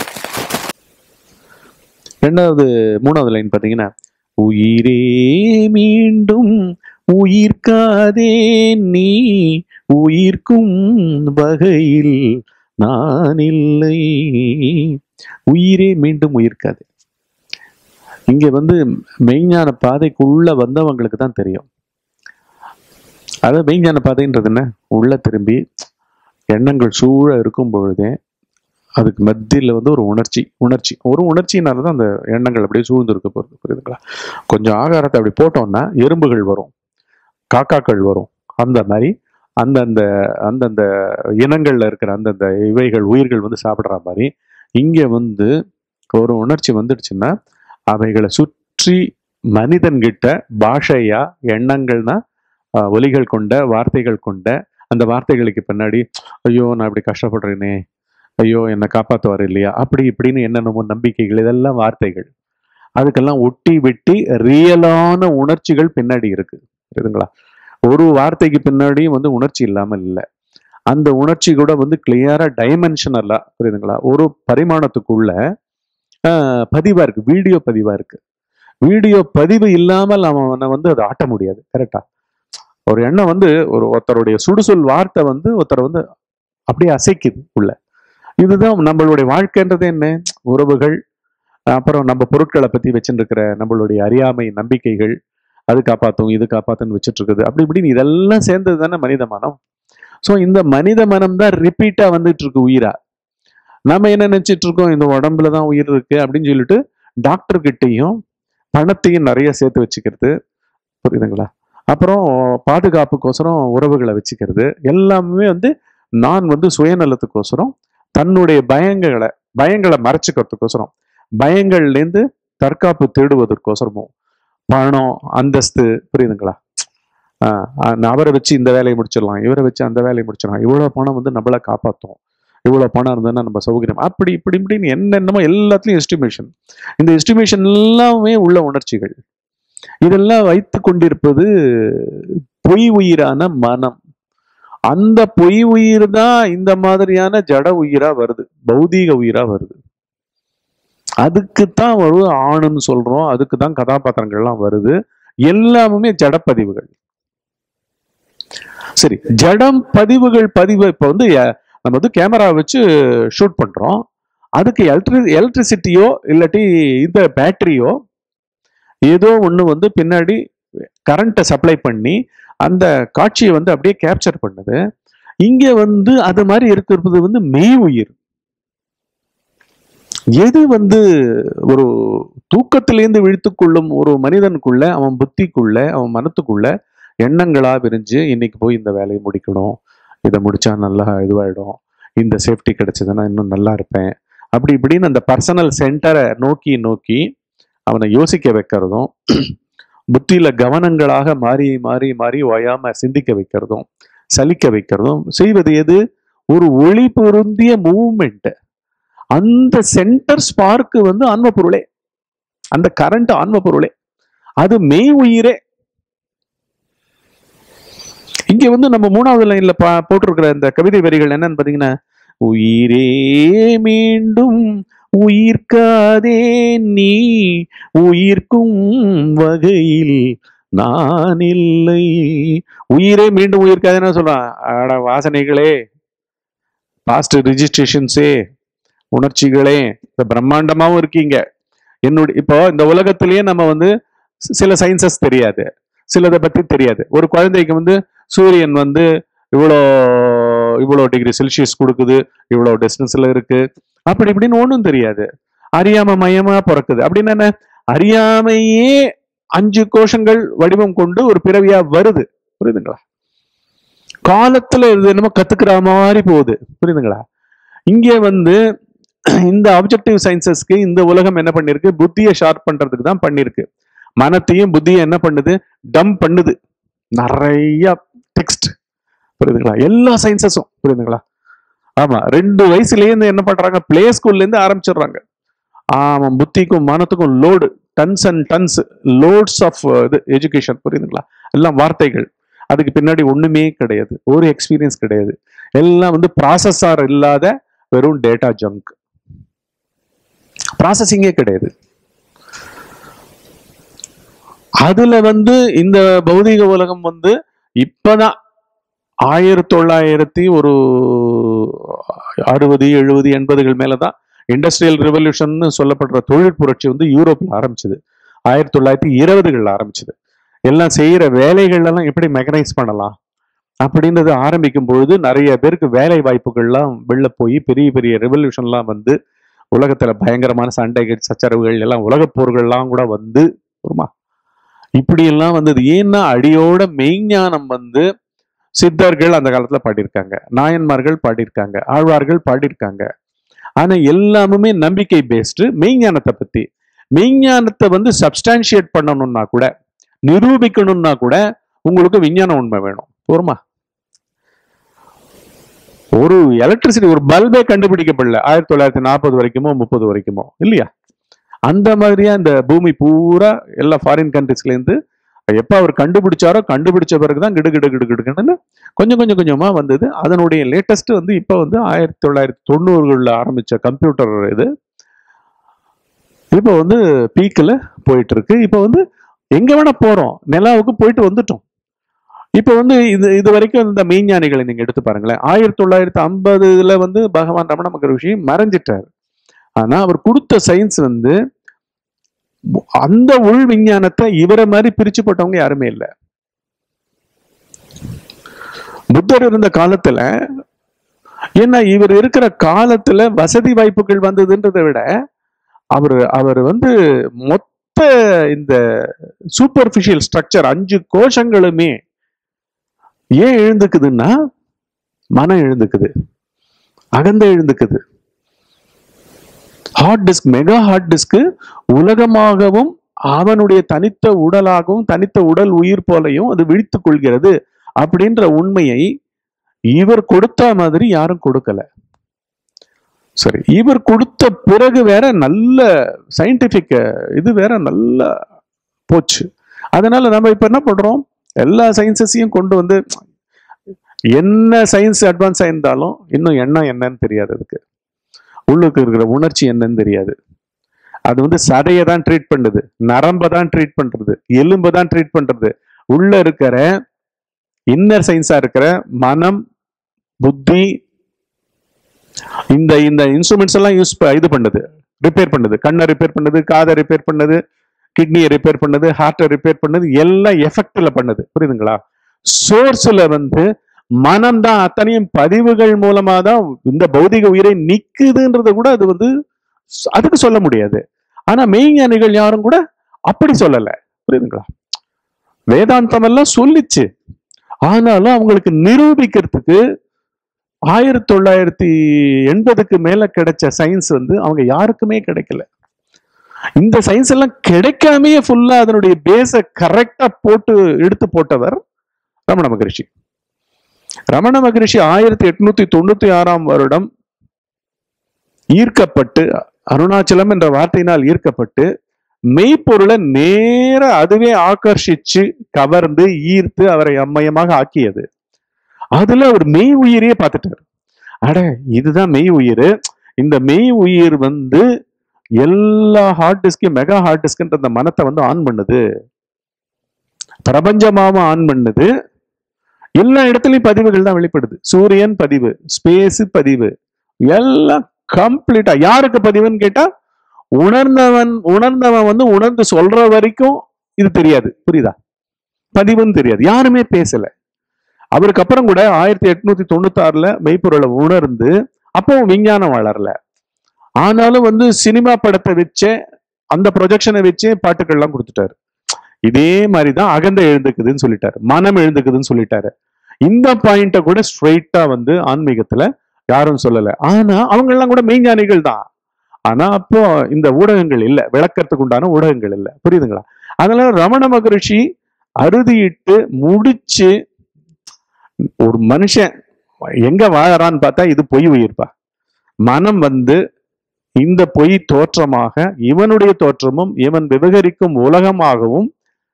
ரெண்டாவது மூணாவது லைன் பார்த்தீங்கன்னா உயிரே மீண்டும் உயிர்க்காதே நீ உயிர்க்கும் வகையில் நான் இல்லை உயிரே மீண்டும் உயிர்க்காது இங்க வந்து மெய்ஞான பாதைக்குள்ள வந்தவங்களுக்கு தான் தெரியும் அதாவது மெய்ஞான பாதைன்றது என்ன உள்ள திரும்பி எண்ணங்கள் சூழ இருக்கும் பொழுதே அதுக்கு மத்தியில் வந்து ஒரு உணர்ச்சி உணர்ச்சி ஒரு உணர்ச்சினால தான் அந்த எண்ணங்கள் அப்படியே சூழ்ந்து இருக்க போகிறது புரியுதுங்களா கொஞ்சம் ஆகாரத்தை அப்படி போட்டோம்னா எறும்புகள் வரும் காக்காக்கள் வரும் அந்த மாதிரி அந்தந்த அந்தந்த இனங்கள்ல இருக்கிற அந்தந்த இவைகள் உயிர்கள் வந்து சாப்பிடுற மாதிரி இங்க வந்து ஒரு உணர்ச்சி வந்துடுச்சுன்னா அவைகளை சுற்றி மனிதன்கிட்ட பாஷையா எண்ணங்கள்னா ஆஹ், ஒலிகள் கொண்ட வார்த்தைகள் கொண்ட அந்த வார்த்தைகளுக்கு பின்னாடி ஐயோ நான் இப்படி கஷ்டப்படுறேனே ஐயோ என்னை காப்பாற்றுவார் இல்லையா அப்படி இப்படின்னு என்னென்னமோ நம்பிக்கைகள் இதெல்லாம் வார்த்தைகள் அதுக்கெல்லாம் ஒட்டி வெட்டி ரியலான உணர்ச்சிகள் பின்னாடி இருக்கு புரியுதுங்களா ஒரு வார்த்தைக்கு பின்னாடியும் வந்து உணர்ச்சி இல்லாமல் இல்லை அந்த உணர்ச்சி கூட வந்து கிளியரா டைமென்ஷனலா புரியுதுங்களா ஒரு பரிமாணத்துக்குள்ள ஆஹ், பதிவா இருக்கு வீடியோ பதிவா இருக்கு வீடியோ பதிவு இல்லாமல் அவனை வந்து அதை ஆட்ட முடியாது கரெக்டா ஒரு எண்ணம் வந்து ஒரு ஒருத்தருடைய சுடுசொல் வார்த்தை வந்து ஒருத்தரை வந்து அப்படியே அசைக்குது உள்ள இதுதான் நம்மளுடைய வாழ்க்கைன்றது என்ன உறவுகள் அப்புறம் நம்ம பொருட்களை பத்தி வச்சுருக்கிற நம்மளுடைய அறியாமை நம்பிக்கைகள் அது காப்பாத்தும் இது காப்பாத்துன்னு வச்சுட்டு இருக்குது அப்படி இப்படின்னு இதெல்லாம் சேர்ந்தது தானே மனித மனம் ஸோ இந்த மனித மனம் தான் ரிப்பீட்டா வந்துட்டு இருக்கு உயிரா நம்ம என்ன நினைச்சிட்டு இருக்கோம் இந்த உடம்புல தான் உயிர் இருக்கு அப்படின்னு சொல்லிட்டு டாக்டர் கிட்டையும் பணத்தையும் நிறைய சேர்த்து வச்சுக்கிறது புரியுதுங்களா அப்புறம் பாதுகாப்புக்கோசரம் உறவுகளை வச்சுக்கிறது எல்லாமே வந்து நான் வந்து சுயநலத்துக்கோசரம் தன்னுடைய பயங்களை பயங்களை மறைச்சிக்கிறதுக்கோசரம் பயங்கள்லேருந்து தற்காப்பு தேடுவதற்கோசரமும் பணம் அந்தஸ்து புரியுதுங்களா ஆஹ் ஆஹ் அவரை வச்சு இந்த வேலையை முடிச்சிடலாம் இவரை வச்சு அந்த வேலையை முடிச்சிடலாம் இவ்வளோ பணம் வந்து நம்மளை காப்பாற்றும் இவ்வளோ பணம் இருந்ததுன்னா நம்ம சௌகரியம் அப்படி இப்படி இப்படின்னு என்னென்னமோ எல்லாத்துலேயும் எஸ்டிமேஷன் இந்த எஸ்டிமேஷன் எல்லாமே உள்ள உணர்ச்சிகள் இதெல்லாம் வைத்து கொண்டிருப்பது பொய் உயிரான மனம் அந்த பொய் உயிர் தான் இந்த மாதிரியான ஜட உயிரா வருது பௌதீக உயிரா வருது அதுக்கு தான் ஒரு ஆணுன்னு சொல்றோம் அதுக்கு தான் கதாபாத்திரங்கள்லாம் வருது எல்லாமே ஜடப்பதிவுகள் சரி ஜடம் பதிவுகள் பதிவு இப்போ வந்து அஹ், நம்ம வந்து கேமரா வச்சு ஷூட் பண்றோம் அதுக்கு எலக்ட்ரி எலக்ட்ரிசிட்டியோ இல்லாட்டி இந்த பேட்டரியோ ஏதோ ஒன்று வந்து பின்னாடி கரண்ட்டை சப்ளை பண்ணி அந்த காட்சியை வந்து அப்படியே கேப்சர் பண்ணுது இங்க வந்து அது மாதிரி இருக்கிறது வந்து மெய் உயிர் எது வந்து ஒரு தூக்கத்திலேருந்து விழித்துக் கொள்ளும் ஒரு மனிதனுக்குள்ள அவன் புத்திக்குள்ள அவன் மனத்துக்குள்ள எண்ணங்களா விரிஞ்சு இன்னைக்கு போய் இந்த வேலையை முடிக்கணும் இதை முடிச்சா நல்லா இதுவாயிடும் இந்த சேஃப்டி கிடைச்சதுன்னா இன்னும் நல்லா இருப்பேன் அப்படி இப்படின்னு அந்த பர்சனல் சென்டரை நோக்கி நோக்கி அவனை யோசிக்க வைக்கிறதும் புத்தியில கவனங்களாக மாறி மாறி மாறி ஓயாம சிந்திக்க வைக்கிறதும் சலிக்க வைக்கிறதும் செய்வது எது ஒரு ஒளி பொருந்திய மூவ்மெண்ட் அந்த சென்டர் ஸ்பார்க்கு வந்து ஆன்ம பொருளே அந்த கரண்ட் ஆன்ம பொருளே அது மெய் உயிரே இங்க வந்து நம்ம மூணாவது லைன்ல பா போட்டிருக்கிற இந்த கவிதை வரிகள் என்னன்னு பாத்தீங்கன்னா உயிரே மீண்டும் உயிர்க்காதே நீ உயிர்க்கும் வகையில் நான் இல்லை உயிரே மீண்டும் உயிர்க்காதேன்னு சொல்றான் அட வாசனைகளே பாஸ்ட் ரிஜிஸ்ட்ரேஷன்ஸே உணர்ச்சிகளே இந்த பிரம்மாண்டமாவும் இருக்கீங்க என்னுடைய இப்போ இந்த உலகத்திலேயே நம்ம வந்து சி- சில சயின்சஸ் தெரியாது சிலதை பத்தி தெரியாது ஒரு குழந்தைக்கு வந்து சூரியன் வந்து இவ்வளோ இவ்வளோ டிகிரி செல்சியஸ் கொடுக்குது இவ்வளோ டிஸ்டன்ஸ்ல இருக்கு அப்படி இப்படின்னு ஒன்றும் தெரியாது அறியாம மயமா பிறக்குது அப்படின்னு என்ன அறியாமையே அஞ்சு கோஷங்கள் வடிவம் கொண்டு ஒரு பிறவியா வருது புரியுதுங்களா காலத்துல இது என்னமோ கத்துக்கிற மாதிரி போகுது புரியுதுங்களா இங்கே வந்து இந்த ஆப்ஜெக்டிவ் சயின்சஸ்க்கு இந்த உலகம் என்ன பண்ணிருக்கு புத்தியை ஷார்ப் பண்றதுக்கு தான் பண்ணிருக்கு மனத்தையும் புத்தியும் என்ன பண்ணுது டம் பண்ணுது நிறைய டெக்ஸ்ட் புரியுதுங்களா எல்லா சயின்சஸும் புரியுதுங்களா ஆமா ரெண்டு வயசுலயே இருந்து என்ன பண்றாங்க பிளே ஸ்கூல்ல இருந்து ஆரம்பிச்சிடுறாங்க ஆமா புத்திக்கும் மனத்துக்கும் load tons and tons lots of இது எஜுகேஷன் புரியுதுங்களா எல்லாம் வார்த்தைகள் அதுக்கு பின்னாடி ஒண்ணுமே கிடையாது ஒரு எக்ஸ்பீரியன்ஸ் கிடையாது எல்லாம் வந்து ப்ராசஸார் இல்லாத வெறும் டேட்டா ஜங்க் ப்ராசஸிங்கே கிடையாது அதுல வந்து இந்த பௌதீக உலகம் வந்து இப்பதான் ஆயிரத்தி தொள்ளாயிரத்தி ஒரு அறுபது எழுபது எண்பதுகள் மேலதான் இண்டஸ்ட்ரியல் ரெவல்யூஷன் சொல்லப்படுற தொழில் புரட்சி வந்து யூரோப்ல ஆரம்பிச்சது ஆயிரத்தி தொள்ளாயிரத்தி இருபதுகள்ல ஆரம்பிச்சது எல்லாம் செய்யற வேலைகள் எல்லாம் எப்படி மெக்கனைஸ் பண்ணலாம் அப்படின்றது ஆரம்பிக்கும் பொழுது நிறைய பேருக்கு வேலை வாய்ப்புகள்லாம் வெளில போய் பெரிய பெரிய ரெவல்யூஷன்லாம் வந்து உலகத்துல பயங்கரமான சண்டைகள் சச்சரவுகள் எல்லாம் உலகப் போர்கள்லாம் கூட வந்து ஒருமா இப்படி எல்லாம் வந்தது ஏன்னா அடியோட மெய்ஞானம் வந்து சித்தர்கள் அந்த காலத்துல பாடியிருக்காங்க நாயன்மார்கள் பாடியிருக்காங்க ஆழ்வார்கள் பாடியிருக்காங்க ஆனா எல்லாமுமே நம்பிக்கை பேஸ்டு மெய்ஞானத்தை பத்தி மெய்ஞானத்தை வந்து சப்ஸ்டான்ஷியேட் பண்ணணும்னா கூட நிரூபிக்கணும்னா கூட உங்களுக்கு விஞ்ஞான உண்மை வேணும் போருமா ஒரு எலக்ட்ரிசிட்டி ஒரு பல்பே கண்டுபிடிக்கப்படல ஆயிரத்தி தொள்ளாயிரத்தி நாற்பது வரைக்குமோ முப்பது வரைக்குமோ இல்லையா அந்த மாதிரியா இந்த பூமி பூரா எல்லா ஃபாரின் கண்ட்ரிஸ்ல இருந்து எப்ப அவர் கண்டுபிடிச்சாரோ கண்டுபிடிச்ச பிறகுதான் கிடு கிடு கிடு கிடுன்னு கொஞ்சம் கொஞ்சம் கொஞ்சமா வந்தது அதனுடைய லேட்டஸ்ட் வந்து இப்ப வந்து ஆயிரத்தி தொள்ளாயிரத்தி தொண்ணூறுகள்ல ஆரம்பிச்ச கம்ப்யூட்டர் இது இப்போ வந்து பீக்கில் போயிட்டு இருக்கு இப்போ வந்து எங்க வேணா போறோம் நிலாவுக்கு போயிட்டு வந்துட்டோம் இப்போ வந்து இது இது வரைக்கும் இந்த மெய்ஞானிகளை நீங்க எடுத்து பாருங்களேன் ஆயிரத்தி தொள்ளாயிரத்தி ஐம்பதுல வந்து பகவான் ரமண மகரிஷி மறைஞ்சிட்டார் ஆனா அவர் கொடுத்த சயின்ஸ் வந்து அந்த உள் விஞ்ஞானத்தை இவரை மாதிரி பிரிச்சு போட்டவங்க யாருமே இல்லை புத்தர் இருந்த காலத்துல ஏன்னா இவர் இருக்கிற காலத்துல வசதி வாய்ப்புகள் வந்ததுன்றதை விட அவர் அவர் வந்து மொத்த இந்த சூப்பர்ஃபிஷியல் ஸ்ட்ரக்சர் அஞ்சு கோஷங்களுமே ஏன் எழுந்துக்குதுன்னா மனம் எழுந்துக்குது அகந்த எழுந்துக்குது hard disk mega hard disk உலகமாகவும் அவனுடைய தனித்த உடலாகவும் தனித்த உடல் உயிர் போலையும் அது விழித்துக் கொள்கிறது அப்படின்ற உண்மையை இவர் கொடுத்த மாதிரி யாரும் கொடுக்கல சரி இவர் கொடுத்த பிறகு வேற நல்ல சயின்டிபிக் இது வேற நல்ல போச்சு அதனால நம்ம இப்ப என்ன பண்றோம் எல்லா சயின்சஸையும் கொண்டு வந்து என்ன சயின்ஸ் அட்வான்ஸ் ஆயிருந்தாலும் இன்னும் எண்ணம் என்னன்னு தெரியாது அதுக்கு உள்ளுக்கு இருக்கிற உணர்ச்சி என்னன்னு தெரியாது அது வந்து சதையை தான் ட்ரீட் பண்ணுது நரம்பை தான் ட்ரீட் பண்றது எலும்பை தான் ட்ரீட் பண்றது உள்ள இருக்கிற இன்னர் சயின்ஸா இருக்கிற மனம் புத்தி இந்த இந்த இன்ஸ்ட்ருமெண்ட்ஸ் எல்லாம் யூஸ் இது பண்ணுது ரிப்பேர் பண்ணுது கண்ணை ரிப்பேர் பண்ணுது காதை ரிப்பேர் பண்ணுது கிட்னியை ரிப்பேர் பண்ணுது ஹார்ட்டை ரிப்பேர் பண்ணுது எல்லாம் எஃபெக்ட்ல பண்ணுது புரியுதுங்களா சோர்ஸ்ல வந்து மனம் தான் அத்தனையும் பதிவுகள் மூலமா தான் இந்த பௌதிக உயிரை நிக்குதுன்றத கூட அது வந்து ஸ்- அதுக்கு சொல்ல முடியாது ஆனா மெய்ஞானிகள் யாரும் கூட அப்படி சொல்லல புரியுதுங்களா வேதாந்தம் எல்லாம் சொல்லிச்சு ஆனாலும் அவங்களுக்கு நிரூபிக்கிறதுக்கு ஆயிரத்தி தொள்ளாயிரத்தி எண்பதுக்கு மேல கிடைச்ச சயின்ஸ் வந்து அவங்க யாருக்குமே கிடைக்கல இந்த சயின்ஸ் எல்லாம் கிடைக்காமயே ஃபுல்லா அதனுடைய பேஸ கரெக்டா போட்டு எடுத்து போட்டவர் ரமண மகரிஷி ரமண மகரிஷி ஆயிரத்தி எட்நூத்தி தொண்ணூத்தி ஆறாம் வருடம் ஈர்க்கப்பட்டு அருணாச்சலம் என்ற வார்த்தையினால் ஈர்க்கப்பட்டு மெய்ப்பொருளை நேர அதுவே ஆகர்ஷிச்சு கவர்ந்து ஈர்த்து அவரை அம்மயமாக ஆக்கியது அதுல அவர் மெய் உயிரையே பார்த்துட்டார் அட இதுதான் மெய் உயிர் இந்த மெய் உயிர் வந்து எல்லா ஹார்ட் டிஸ்கையும் மெகா ஹார்ட் டிஸ்க்ன்ற அந்த மனத்தை வந்து ஆன் பண்ணுது பிரபஞ்சமாவும் ஆன் பண்ணுது எல்லா இடத்துலயும் பதிவுகள் தான் வெளிப்படுது சூரியன் பதிவு ஸ்பேஸ் பதிவு எல்லாம் கம்ப்ளீட்டா யாருக்கு பதிவுன்னு கேட்டா உணர்ந்தவன் உணர்ந்தவன் வந்து உணர்ந்து சொல்ற வரைக்கும் இது தெரியாது புரியுதா பதிவுன்னு தெரியாது யாருமே பேசல அவருக்கு அப்புறம் கூட ஆயிரத்தி எட்நூத்தி தொண்ணூத்தி ஆறுல மெய்ப்பொருளை உணர்ந்து அப்பவும் விஞ்ஞானம் வளரல ஆனாலும் வந்து சினிமா படத்தை வச்சே அந்த ப்ரொஜெக்ஷனை வச்சே பாட்டுக்கள்லாம் கொடுத்துட்டாரு இதே மாதிரிதான் அகந்த எழுந்துக்குதுன்னு சொல்லிட்டாரு மனம் எழுந்துக்குதுன்னு சொல்லிட்டாரு இந்த பாயிண்ட கூட ஸ்ட்ரெயிட்டா வந்து ஆன்மீகத்துல யாரும் சொல்லல ஆனா அவங்க எல்லாம் கூட மெய்ஞானிகள் தான் ஆனா அப்போ இந்த ஊடகங்கள் இல்ல விளக்கறதுக்கு உண்டான ஊடகங்கள் இல்ல புரியுதுங்களா அதனால ரமண மகரிஷி அறுதியிட்டு முடிச்சு ஒரு மனுஷன் எங்க வாழறான்னு பார்த்தா இது பொய் உயிர்ப்பா மனம் வந்து இந்த பொய் தோற்றமாக இவனுடைய தோற்றமும் இவன் விவகரிக்கும் உலகமாகவும்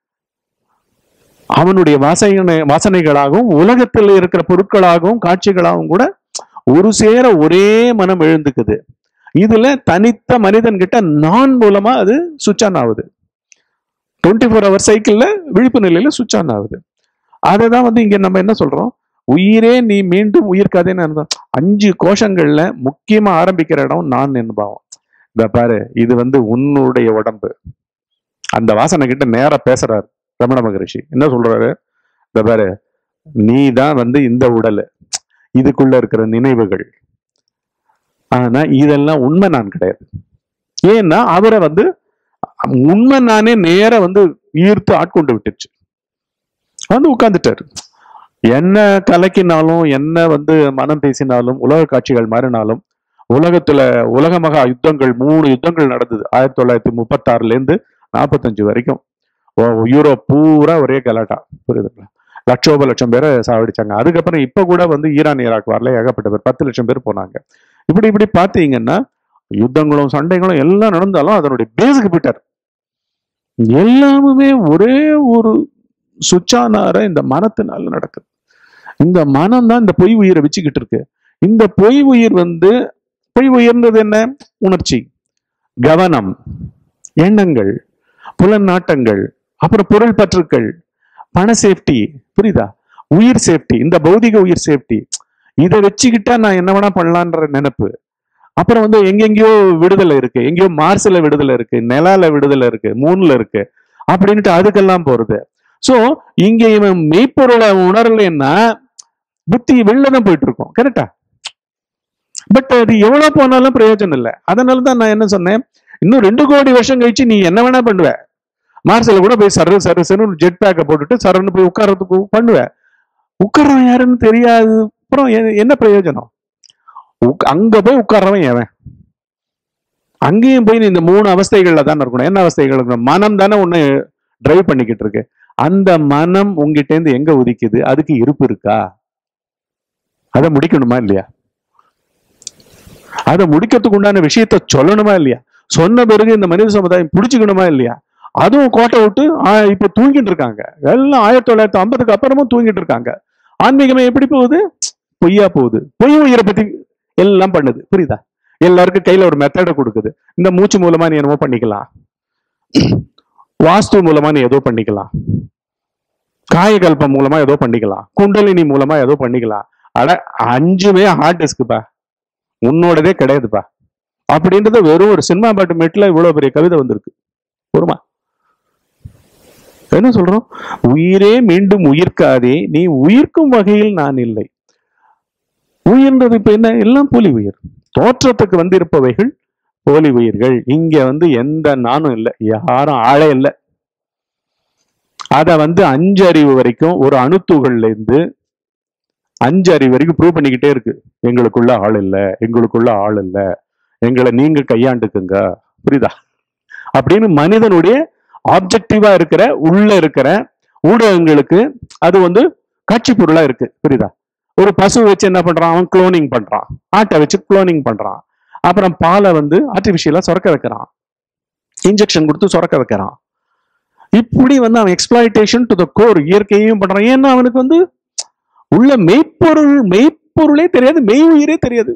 அவனுடைய வாசனை வாசனைகளாகவும் உலகத்தில் இருக்கிற பொருட்களாகவும் காட்சிகளாகவும் கூட ஒரு சேர ஒரே மனம் எழுந்துக்குது இதுல தனித்த மனிதன் கிட்ட நான் மூலமா அது சுவிட்ச் ஆன் ஆகுது டுவெண்ட்டி ஃபோர் ஹவர் சைக்கிள்ல விழிப்பு நிலையில சுவிட்ச் ஆன் ஆகுது அதை தான் வந்து இங்க நம்ம என்ன சொல்றோம் உயிரே நீ மீண்டும் உயிர்க்காதேன்னு அர்த்தம் அஞ்சு கோஷங்கள்ல முக்கியமா ஆரம்பிக்கிற இடம் நான் என்பாவம் இந்த பாரு இது வந்து உன்னுடைய உடம்பு அந்த வாசனை கிட்ட நேரா பேசுறாரு ரமண மகரிஷி என்ன சொல்றாரு இந்த பாரு நீ தான் வந்து இந்த உடல் இதுக்குள்ள இருக்கிற நினைவுகள் ஆனா இதெல்லாம் உண்மை நான் கிடையாது ஏன்னா அவரை வந்து உண்மை நானே நேர வந்து ஈர்த்து ஆட்கொண்டு விட்டுருச்சு வந்து உட்கார்ந்துட்டாரு என்ன கலக்கினாலும் என்ன வந்து மனம் பேசினாலும் உலக காட்சிகள் மாறினாலும் உலகத்துல உலக மகா யுத்தங்கள் மூணு யுத்தங்கள் நடந்தது ஆயிரத்தி தொள்ளாயிரத்தி முப்பத்தாறுல இருந்து நாற்பத்தஞ்சு வரைக்கும் ஓ- யூரோப் பூரா ஒரே கலாட்டா புரியுதுங்களா லட்சோப லட்சம் பேரை சாவடிச்சாங்க அதுக்கப்புறம் இப்ப கூட வந்து ஈரான் ஈராக் வரல ஏகப்பட்ட பேர் பத்து லட்சம் பேர் போனாங்க இப்படி இப்படி பார்த்தீங்கன்னா யுத்தங்களும் சண்டைகளும் எல்லாம் நடந்தாலும் அதனுடைய பேஸுக்கு போயிட்டார் எல்லாமுமே ஒரே ஒரு சுச்சானார இந்த மனத்தினால நடக்குது இந்த மனம் தான் இந்த பொய் உயிரை வச்சுக்கிட்டு இருக்கு இந்த பொய் உயிர் வந்து பொய் உயிர்ன்றது என்ன உணர்ச்சி கவனம் எண்ணங்கள் புலநாட்டங்கள் அப்புறம் பொருள் பற்றுக்கள் பண சேஃப்டி புரியுதா உயிர் சேஃப்டி இந்த பௌதிக உயிர் சேஃப்டி இதை வச்சுக்கிட்டா நான் என்ன வேணா பண்ணலான்ற நினைப்பு அப்புறம் வந்து எங்கெங்கேயோ விடுதலை இருக்கு எங்கேயோ மார்ஸ்ல விடுதலை இருக்கு நிலால விடுதலை இருக்கு மூணுல இருக்கு அப்படின்ட்டு அதுக்கெல்லாம் போறது சோ இங்க இவன் மெய்ப்பொருளை உணரலைன்னா புத்தி வெளில தான் போயிட்டு இருக்கும் கரெக்டா பட் அது எவ்வளவு போனாலும் பிரயோஜனம் இல்லை அதனால தான் நான் என்ன சொன்னேன் இன்னும் ரெண்டு கோடி வருஷம் கழிச்சு நீ என்ன வேணா பண்ணுவ மார்ஸ்ல கூட போய் சரு சரு சருன்னு ஜெட் பேக்கை போட்டுட்டு சரன்னு போய் உட்கார்றதுக்கு பண்ணுவ உட்கார்றவன் யாருன்னு தெரியாது அப்புறம் எ- என்ன பிரயோஜனம் உக்- அங்க போய் உட்கார்றவன் எவன் அங்கேயும் போய் நீ இந்த மூணு அவஸ்தைகள்ல தான் இருக்கணும் என்ன அவஸ்தைகள் இருக்கணும் மனம் தானே உன்னை டிரைவ் பண்ணிக்கிட்டு இருக்கு அந்த மனம் உங்ககிட்ட இருந்து எங்க உதிக்குது அதுக்கு இருப்பு இருக்கா அதை முடிக்கணுமா இல்லையா அதை முடிக்கிறதுக்கு உண்டான விஷயத்த சொல்லணுமா இல்லையா சொன்ன பிறகு இந்த மனித சமுதாயம் பிடிச்சுக்கணுமா இல்லையா அதுவும் கோட்டை விட்டு ஆ, இப்ப தூங்கிட்டு இருக்காங்க எல்லாம் ஆயிரத்தி தொள்ளாயிரத்தி ஐம்பதுக்கு அப்புறமும் தூங்கிட்டு இருக்காங்க ஆன்மீகமே எப்படி போகுது பொய்யா போகுது பொய் உயிரை பத்தி எல்லாம் பண்ணுது புரியுதா எல்லாருக்கும் கையில ஒரு மெத்தடை கொடுக்குது இந்த மூச்சு மூலமா நீ என்னமோ பண்ணிக்கலாம் வாஸ்து மூலமா நீ ஏதோ பண்ணிக்கலாம் காயகல்பம் மூலமா ஏதோ பண்ணிக்கலாம் குண்டலினி மூலமா ஏதோ பண்ணிக்கலாம் அட அஞ்சுமே ஹார்ட் டிஸ்க்குப்பா உன்னோடதே கிடையாதுப்பா அப்படின்றது வெறும் ஒரு சினிமா பாட்டு மெட்ல இவ்வளவு பெரிய கவிதை வந்திருக்கு பொறுமா என்ன சொல்றோம் உயிரே மீண்டும் உயிர்க்காதே நீ உயிர்க்கும் வகையில் நான் இல்லை உயிர்ன்றது இப்ப என்ன எல்லாம் போலி உயிர் தோற்றத்துக்கு வந்திருப்பவைகள் போலி உயிர்கள் இங்க வந்து எந்த நானும் இல்லை யாரும் ஆளே இல்லை அத வந்து அஞ்சு அறிவு வரைக்கும் ஒரு அணுத்துகள்ல இருந்து அஞ்சு அறிவு வரைக்கும் ப்ரூவ் பண்ணிக்கிட்டே இருக்கு எங்களுக்குள்ள ஆள் இல்ல எங்களுக்குள்ள ஆள் இல்ல எங்களை நீங்க கையாண்டுக்குங்க புரியுதா அப்படின்னு மனிதனுடைய ஆப்ஜெக்டிவா இருக்கிற உள்ள இருக்கிற ஊடகங்களுக்கு அது வந்து காட்சி பொருளா இருக்கு புரியுதா ஒரு பசு வச்சு என்ன பண்றான் அவன் குளோனிங் பண்றான் ஆட்டை வச்சு குளோனிங் பண்றான் அப்புறம் பாலை வந்து ஆர்டிபிஷியலா சுரக்க வைக்கிறான் இன்ஜெக்ஷன் கொடுத்து சுரக்க வைக்கிறான் இப்படி வந்து அவன் எக்ஸ்பிளாய்டேஷன் டு த கோர் இயற்கையையும் பண்றான் ஏன்னா அவனுக்கு வந்து உள்ள மெய்ப்பொருள் மெய்ப்பொருளே தெரியாது மெய் உயிரே தெரியாது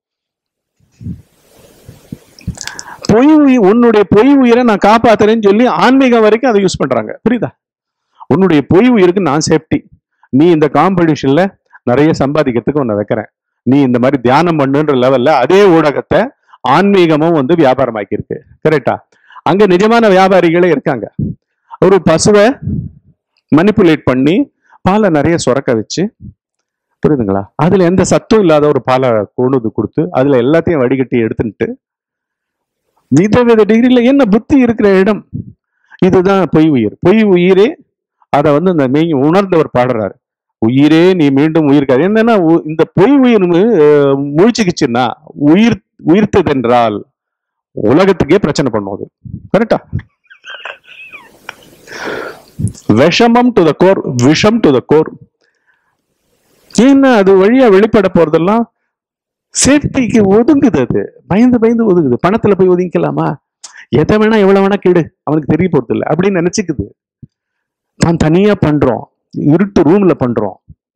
பொய் உயிர் உன்னுடைய பொய் உயிரை நான் காப்பாத்துறேன்னு சொல்லி ஆன்மீகம் வரைக்கும் அதை யூஸ் பண்றாங்க புரியுதா உன்னுடைய பொய் உயிருக்கு நான் சேஃப்டி நீ இந்த காம்படிஷன்ல நிறைய சம்பாதிக்கிறதுக்கு உன்னை வைக்கிறேன் நீ இந்த மாதிரி தியானம் பண்ணுன்ற லெவல்ல அதே ஊடகத்தை ஆன்மீகமும் வந்து வியாபாரமாக்கி இருக்கு கரெக்டா அங்க நிஜமான வியாபாரிகளே இருக்காங்க ஒரு பசுவை மனிப்புலேட் பண்ணி பாலை நிறைய சுரக்க வச்சு புரியுதுங்களா அதுல எந்த சத்தும் இல்லாத ஒரு பாலை கொண்டு வந்து கொடுத்து அதுல எல்லாத்தையும் வடிகட்டி எடுத்துட்டு விதவித டிகிரில என்ன புத்தி இருக்கிற இடம் இதுதான் பொய் உயிர் பொய் உயிரே அதை வந்து இந்த மெய் உணர்ந்தவர் பாடுறாரு உயிரே நீ மீண்டும் உயிர்க்காது என்னன்னா உ- இந்த பொய் உயிர் அஹ், முழிச்சுக்கிச்சுன்னா உயிர் உயிர்த்ததென்றால் உலகத்துக்கே பிரச்சனை பண்ணும் அது கரெக்டா விஷமம் டு த கோர் விஷம் டு த கோர் ஏன்னா அது வழியா வெளிப்பட போறதெல்லாம் சேஃப்டிக்கு ஒதுங்குது அது பயந்து பயந்து ஒதுங்குது பணத்துல போய் ஒதுங்கிக்கலாமா எதை வேணா எவ்வளவு வேணா கேடு அவனுக்கு தெரிய போறது இல்லை அப்படின்னு நினைச்சுக்குது நான் தனியா பண்றோம் இருட்டு ரூம்ல பண்றோம்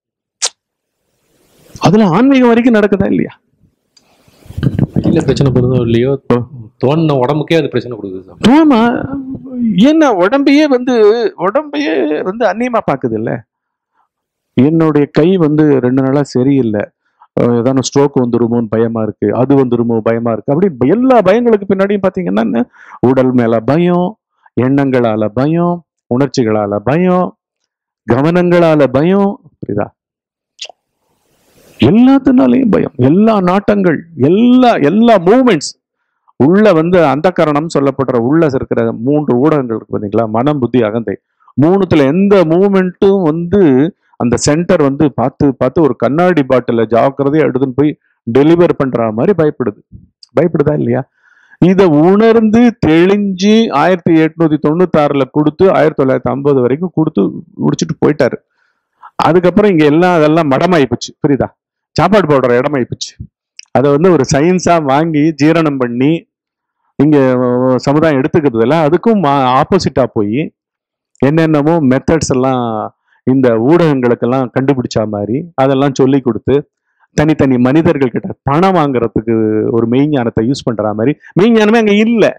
அதுல ஆன்மீகம் வரைக்கும் நடக்குதா இல்லையா வெளியில பிரச்சனை பண்ணுதோ இல்லையோ தோணுன உடம்புக்கே அது பிரச்சனை கொடுக்குது சார் ஆமா ஏன்னா உடம்பையே வந்து உடம்பையே வந்து அந்நியமா பாக்குது இல்ல என்னுடைய கை வந்து ரெண்டு நாளா சரியில்லை அஹ் ஏதாவது ஸ்ட்ரோக் வந்துருமோன்னு பயமா இருக்கு அது வந்துருமோ பயமா இருக்கு அப்படி எல்லா பயங்களுக்கு பின்னாடியும் பாத்தீங்கன்னா என்ன? உடல் மேல பயம் எண்ணங்களால பயம் உணர்ச்சிகளால பயம் கவனங்களால பயம் புரியுதா எல்லாத்தினாலையும் பயம் எல்லா நாட்டங்கள் எல்லா எல்லா மூமெண்ட்ஸ் உள்ள வந்து அந்த காரணம் சொல்லப்படுற உள்ள இருக்கிற மூன்று ஊடகங்கள் இருக்கு பாத்தீங்களா மனம் புத்தி அகந்தை மூணுத்துல எந்த மூமெண்ட்டும் வந்து அந்த சென்டர் வந்து பார்த்து பார்த்து ஒரு கண்ணாடி பாட்டில ஜாக்கிரதையா எடுத்துன்னு போய் டெலிவர் பண்ற மாதிரி பயப்படுது பயப்படுதா இல்லையா இதை உணர்ந்து தெளிஞ்சு ஆயிரத்தி எட்நூத்தி தொண்ணூத்தி ஆறுல கொடுத்து ஆயிரத்தி தொள்ளாயிரத்தி ஐம்பது வரைக்கும் கொடுத்து முடிச்சுட்டு போயிட்டாரு அதுக்கப்புறம் இங்க எல்லாம் அதெல்லாம் மடமாயி போச்சு புரியுதா சாப்பாடு போடுற இடமாயி போச்சு அதை வந்து ஒரு சயின்ஸா வாங்கி ஜீரணம் பண்ணி இங்க அஹ், சமுதாயம் எடுத்துக்கிறது இல்லை அதுக்கும் ஆப்போசிட்டா போய் என்னென்னமோ மெத்தட்ஸ் எல்லாம் இந்த ஊடகங்களுக்கெல்லாம் கண்டுபிடிச்ச மாதிரி அதெல்லாம் சொல்லி கொடுத்து தனித்தனி மனிதர்கள் கிட்ட பணம் வாங்குறதுக்கு ஒரு மெய்ஞானத்தை யூஸ் பண்ற மாதிரி மெய்ஞானமே அங்க இல்ல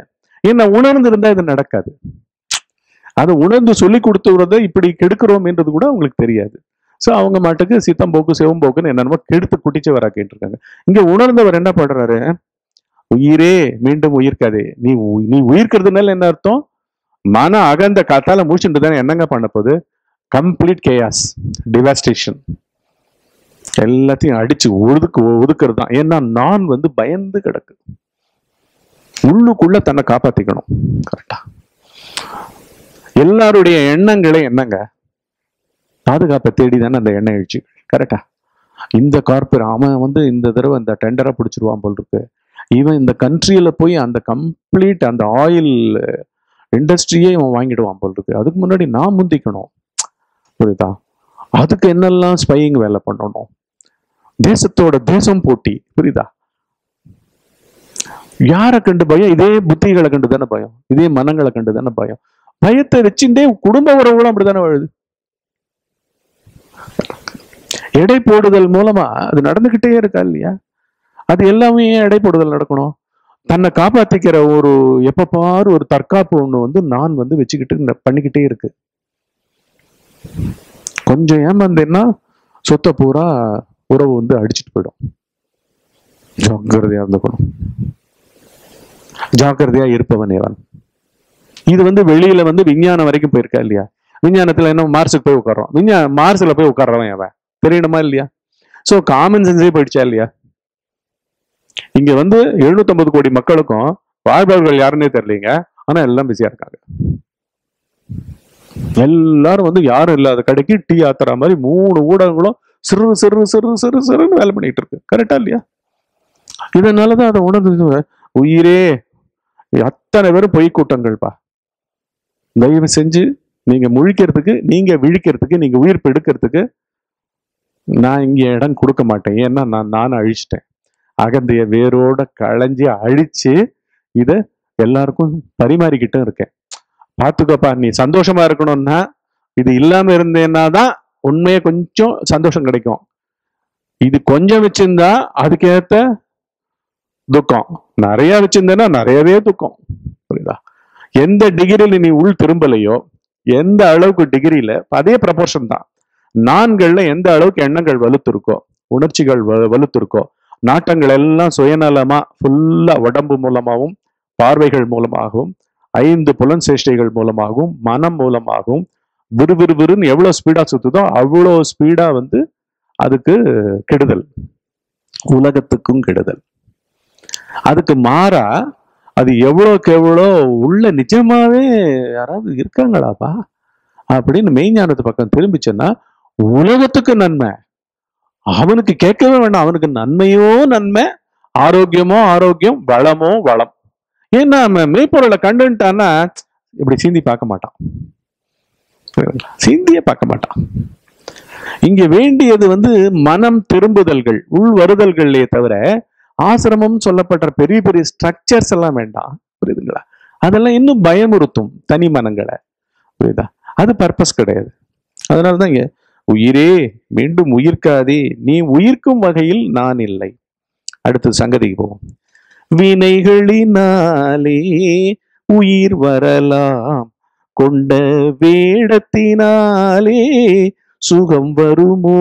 ஏன்னா உணர்ந்து இருந்தா இது நடக்காது அதை உணர்ந்து சொல்லி கொடுத்துறத இப்படி கெடுக்கிறோம் என்றது கூட அவங்களுக்கு தெரியாது சோ அவங்க மாட்டுக்கு சித்தம்போக்கு சிவம்போக்குன்னு என்னென்னமோ கெடுத்து குட்டிச்சு வரா கேட்டிருக்காங்க இங்க உணர்ந்தவர் என்ன பண்றாரு உயிரே மீண்டும் உயிர்க்காதே நீ உ- நீ உயிர்க்கிறதுனால என்ன அர்த்தம் மன அகந்த காத்தால முடிச்சுட்டு தானே என்னங்க பண்ண போகுது கம்ப்ளீட் கேயாஸ் டிவாஸ்டேஷன் எல்லாத்தையும் அடிச்சு ஒதுக்கு ஒதுக்குறது தான் ஏன்னா நான் வந்து பயந்து கிடக்கு உள்ளுக்குள்ள தன்னை காப்பாத்திக்கணும் கரெக்டா எல்லாருடைய எண்ணங்களே என்னங்க பாதுகாப்பை தேடி தானே அந்த எண்ணெய் எழுச்சி கரெக்டா இந்த கார்பரேட் அவன் வந்து இந்த தடவை இந்த டெண்டரா பிடிச்சிருவான் போல் இருக்கு இவன் இந்த கண்ட்ரியில போய் அந்த கம்ப்ளீட் அந்த ஆயில் இண்டஸ்ட்ரியே இவன் வாங்கிடுவான் போல் இருக்கு அதுக்கு முன்னாடி நான் முந்திக்கணும் புரியுதா அதுக்கு என்னெல்லாம் ஸ்பையிங் வேலை பண்ணணும் தேசத்தோட தேசம் போட்டி புரியுதா யாரை கண்டு பயம் இதே புத்திகளை கண்டு தானே பயம் இதே மனங்களை கண்டு தானே பயம் பயத்தை வச்சுட்டே குடும்ப உறவுகளும் அப்படித்தானே வாழுது எடை போடுதல் மூலமா அது நடந்துகிட்டே இருக்கா இல்லையா அது எல்லாமே ஏன் எடை போடுதல் நடக்கணும் தன்னை காப்பாத்திக்கிற ஒரு எப்ப பாரு ஒரு தற்காப்பு ஒண்ணு வந்து நான் வந்து வச்சுக்கிட்டு ந- பண்ணிக்கிட்டே இருக்கு கொஞ்சம் ஏமாந்தேன்னா சொத்தை பூரா உறவு வந்து அடிச்சிட்டு போயிடும் ஜாக்கிரதையா இருந்துக்கணும் ஜாக்கிரதையா இருப்பவன் எவன் இது வந்து வெளியில வந்து விஞ்ஞானம் வரைக்கும் போயிருக்கா இல்லையா விஞ்ஞானத்துல என்ன மார்ஸுக்கு போய் உட்கார்றோம் விஞ்ஞா மார்ஸ்ல போய் உட்கார்றவன் அவன் தெரியணுமா இல்லையா சோ காமன் சென்ஸே போயிடுச்சா இல்லையா இங்க வந்து 750 கோடி மக்களுக்கும் வாழ்பவர்கள் யாருன்னே தெரியலீங்க ஆனா எல்லாம் பிஸியா இருக்காங்க எல்லாரும் வந்து யாரும் இல்லாத கடைக்கு டீ ஆத்துற மாதிரி மூணு ஊடகங்களும் சிறு சிறு சிறு சிறு சிறுன்னு வேலை பண்ணிட்டு இருக்கு கரெக்டா இல்லையா இதனாலதான் அதை உணர்ந்து உயிரே அத்தனை பேரும் பொய் கூட்டங்கள்ப்பா தயவு செஞ்சு நீங்க முழிக்கிறதுக்கு நீங்க விழிக்கிறதுக்கு நீங்க உயிர் எடுக்கிறதுக்கு நான் இங்க இடம் கொடுக்க மாட்டேன் ஏன்னா நான் நான் அழிச்சிட்டேன் அகந்தைய வேரோட களைஞ்சி அழிச்சு இத எல்லாருக்கும் பரிமாறிக்கிட்டும் இருக்கேன் பார்த்துக்கோப்பா நீ சந்தோஷமா இருக்கணும்னா இது இல்லாம இருந்தேன்னா தான் உண்மையா கொஞ்சம் சந்தோஷம் கிடைக்கும் இது கொஞ்சம் வச்சிருந்தா அதுக்கேத்த துக்கம் நிறைய வச்சிருந்தேன்னா நிறையவே துக்கம் புரியுதா எந்த டிகிரியில நீ உள் திரும்பலையோ எந்த அளவுக்கு டிகிரியில அதே ப்ரப்போர்ஷன் தான் நான்கள்ல எந்த அளவுக்கு எண்ணங்கள் வலுத்திருக்கோ உணர்ச்சிகள் வ- வலுத்திருக்கோ நாட்டங்கள் எல்லாம் சுயநலமா ஃபுல்லா உடம்பு மூலமாகவும் பார்வைகள் மூலமாகவும் ஐந்து புலன் சேஷ்டைகள் மூலமாகவும் மனம் மூலமாகவும் விறுவிறுவிறுன்னு எவ்வளவு ஸ்பீடா சுத்துதோ அவ்வளோ ஸ்பீடா வந்து அதுக்கு கெடுதல் உலகத்துக்கும் கெடுதல் அதுக்கு மாறா அது எவ்வளோக்கு எவ்வளோ உள்ள நிஜமாவே யாராவது இருக்காங்களாப்பா அப்படின்னு மெய்ஞானத்து பக்கம் திரும்பிச்சேன்னா உலகத்துக்கு நன்மை அவனுக்கு கேட்கவே வேண்டாம் அவனுக்கு நன்மையோ நன்மை ஆரோக்கியமோ ஆரோக்கியம் வளமோ வளம் ஏன்னா அவன் மெய்ப்பொருளை கண்டுட்டான்னா இப்படி சீந்தி பார்க்க மாட்டான் புரியுதுங்களா? சீந்தியே பார்க்க மாட்டான் இங்க வேண்டியது வந்து மனம் திரும்புதல்கள் உள் வருதல்களே தவிர ஆசிரமம் சொல்லப்பட்ட பெரிய பெரிய ஸ்ட்ரக்சர்ஸ் எல்லாம் வேண்டாம் புரியுதுங்களா அதெல்லாம் இன்னும் பயமுறுத்தும் தனி மனங்களை புரியுதா அது பர்பஸ் கிடையாது அதனாலதான் இங்க உயிரே மீண்டும் உயிர்க்காதே நீ உயிர்க்கும் வகையில் நான் இல்லை அடுத்து சங்கதிக்கு போவோம் வினைகளினாலே உயிர் வரலாம் கொண்ட வேடத்தினாலே சுகம் வருமோ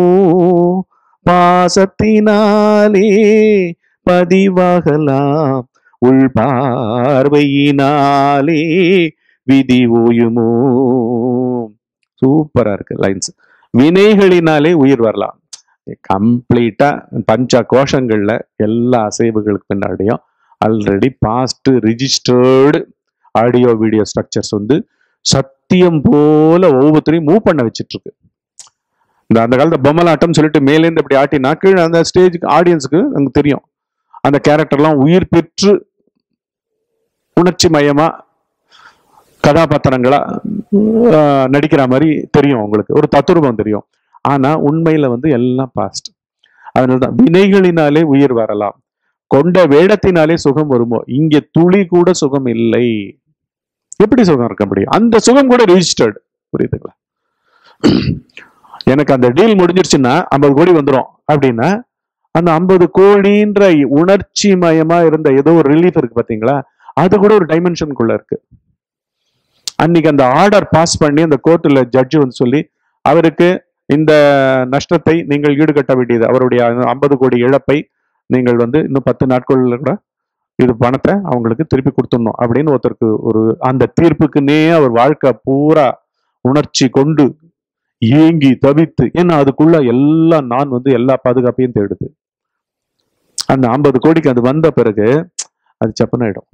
பாசத்தினாலே பதிவாகலாம் உள் பார்வையினாலே விதி ஓயுமோ சூப்பரா இருக்கு லைன்ஸ் வினைகளினாலே உயிர் வரலாம் கம்ப்ளீட்டா பஞ்ச கோஷங்கள்ல எல்லா அசைவுகளுக்கு பின்னாடியும் already past registered audio video structures வந்து சத்தியம் போல ஒவ்வொருத்தரையும் மூவ் பண்ண வச்சிட்டு இருக்கு இந்த அந்த காலத்துல பொம்மலாட்டம் சொல்லிட்டு மேலேருந்து அப்படி ஆட்டினா கீழே அந்த ஸ்டேஜுக்கு ஆடியன்ஸுக்கு அங்க தெரியும் அந்த கேரக்டர்லாம் உயிர் பெற்று உணர்ச்சி மயமா கதாபாத்திரங்களா ஆஹ், நடிக்கிற மாதிரி தெரியும் உங்களுக்கு ஒரு தத்துருவம் தெரியும் ஆனா உண்மையில வந்து எல்லாம் பாஸ்ட் அதனாலதான் வினைகளினாலே உயிர் வரலாம் கொண்ட வேடத்தினாலே சுகம் வருமோ இங்க துளி கூட சுகம் இல்லை எப்படி சுகம் இருக்க முடியும் அந்த சுகம் கூட ரிஜிஸ்டர்டு புரியுதுங்களா எனக்கு அந்த டீல் முடிஞ்சிருச்சுன்னா ஐம்பது கோடி வந்துரும் அப்படின்னா அந்த ஐம்பது கோடின்ற உணர்ச்சி மயமா இருந்த ஏதோ ஒரு ரிலீஃப் இருக்கு பாத்தீங்களா அது கூட ஒரு டைமென்ஷனுக்குள்ள இருக்கு அன்னைக்கு அந்த ஆர்டர் பாஸ் பண்ணி அந்த கோர்ட்டில் ஜட்ஜி வந்து சொல்லி அவருக்கு இந்த நஷ்டத்தை நீங்கள் ஈடுகட்ட வேண்டியது அவருடைய ஐம்பது கோடி இழப்பை நீங்கள் வந்து இன்னும் பத்து நாட்களில் கூட இது பணத்தை அவங்களுக்கு திருப்பி கொடுத்துடணும் அப்படின்னு ஒருத்தருக்கு ஒரு அந்த தீர்ப்புக்குன்னே அவர் வாழ்க்கை பூரா உணர்ச்சி கொண்டு ஏங்கி தவித்து ஏன்னா அதுக்குள்ள எல்லா நான் வந்து எல்லா பாதுகாப்பையும் தேடுது அந்த ஐம்பது கோடிக்கு அது வந்த பிறகு அது சப்பனாயிடும்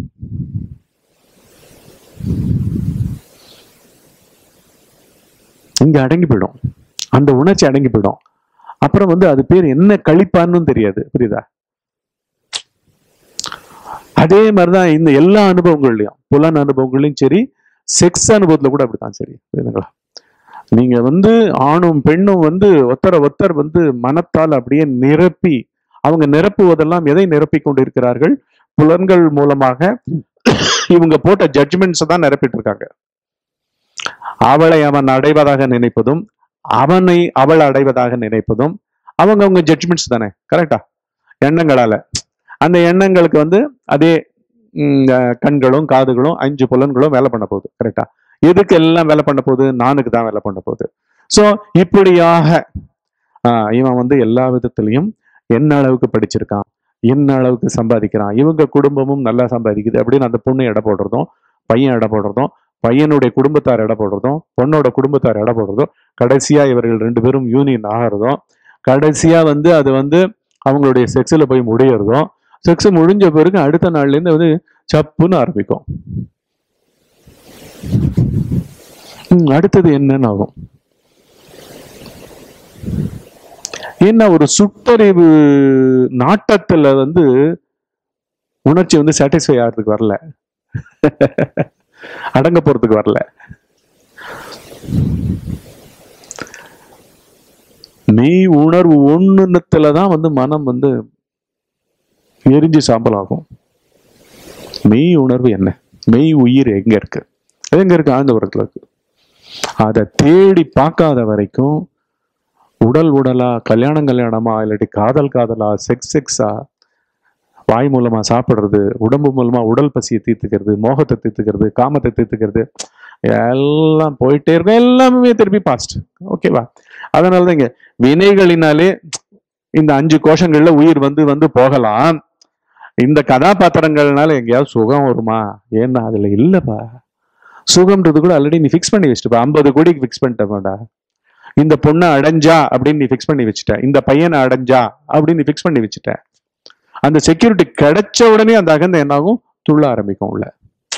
இங்க அடங்கி போயிடும் அந்த உணர்ச்சி அடங்கி போயிடும் அப்புறம் வந்து அது பேர் என்ன கழிப்பான்னு தெரியாது புரியுதா அதே மாதிரிதான் இந்த எல்லா அனுபவங்கள்லயும் புலன் அனுபவங்களையும் சரி செக்ஸ் அனுபவத்துல கூட அப்படித்தான் சரி புரியுதுங்களா நீங்க வந்து ஆணும் பெண்ணும் வந்து ஒத்தர ஒத்தர் வந்து மனத்தால் அப்படியே நிரப்பி அவங்க நிரப்புவதெல்லாம் எதை நிரப்பி கொண்டிருக்கிறார்கள் புலன்கள் மூலமாக இவங்க போட்ட ஜட்ஜ்மெண்ட்ஸ் தான் நிரப்பிட்டு இருக்காங்க அவளை அவன் அடைவதாக நினைப்பதும் அவனை அவள் அடைவதாக நினைப்பதும் அவங்க அவங்க ஜட்ஜ்மெண்ட்ஸ் தானே கரெக்டா எண்ணங்களால அந்த எண்ணங்களுக்கு வந்து அதே ம், அஹ், கண்களும் காதுகளும் அஞ்சு புலன்களும் வேலை பண்ண போகுது கரெக்டா எதுக்கு எல்லாம் வேலை பண்ண போகுது நானுக்கு தான் வேலை பண்ண போகுது ஸோ இப்படியாக ஆஹ், இவன் வந்து எல்லா விதத்திலையும் என்ன அளவுக்கு படிச்சிருக்கான் என்ன அளவுக்கு சம்பாதிக்கிறான் இவங்க குடும்பமும் நல்லா சம்பாதிக்குது அப்படின்னு அந்த பொண்ணு எடை போடுறதும் பையன் எடை போடுறதும் பையனுடைய குடும்பத்தார் எடை போடுறதும் பொண்ணோட குடும்பத்தார் எடை போடுறதும் கடைசியா இவர்கள் ரெண்டு பேரும் யூனியன் ஆகிறதும் கடைசியா வந்து அது வந்து அவங்களுடைய செக்ஸில் போய் முடியறதும் செக்ஸ் முடிஞ்ச பிறகு அடுத்த நாள்ல இருந்து வந்து சப்புன்னு ஆரம்பிக்கும் ம், அடுத்தது என்னன்னு ஆகும் ஏன்னா ஒரு சுட்டறிவு நாட்டத்துல வந்து உணர்ச்சி வந்து சாட்டிஸ்ஃபை ஆகிறதுக்கு வரல அடங்க போறதுக்கு வரல மெய் உணர்வு ஒண்ணுத்துல தான் வந்து மனம் வந்து எரிஞ்சு சாம்பல் ஆகும் மெய் உணர்வு என்ன மெய் உயிர் எங்க இருக்கு அது எங்க இருக்கு ஆழ்ந்த உரத்துல இருக்கு அதை தேடி பார்க்காத வரைக்கும் உடல் உடலா கல்யாணம் கல்யாணமா இல்லாட்டி காதல் காதலா செக்ஸ் செக்ஸா வாய் மூலமா சாப்பிடுறது உடம்பு மூலமா உடல் பசியை தீர்த்துக்கிறது மோகத்தை தீர்த்துக்கிறது காமத்தை தீர்த்துக்கிறது எல்லாம் போயிட்டே இருக்கும் எல்லாமே திருப்பி பாஸ்ட் ஓகேவா அதனால தான் இங்க வினைகளினாலே இந்த அஞ்சு கோஷங்கள்ல உயிர் வந்து வந்து போகலாம் இந்த கதாபாத்திரங்கள்னால எங்கேயாவது சுகம் வருமா ஏன்னா அதுல இல்லப்பா சுகம்ன்றது கூட ஆல்ரெடி நீ ஃபிக்ஸ் பண்ணி வச்சுட்டுப்பா ஐம்பது கோடிக்கு ஃபிக்ஸ் பண்ணிட்டமாடா இந்த பொண்ணை அடைஞ்சா அப்படின்னு நீ ஃபிக்ஸ் பண்ணி வச்சுட்ட இந்த பையனை அடைஞ்சா அப்படின்னு நீ ஃபிக்ஸ் பண்ணி வச்சுட்ட அந்த செக்யூரிட்டி கிடைச்ச உடனே அந்த அகந்தை என்னாகும் துள்ள ஆரம்பிக்கும் உள்ள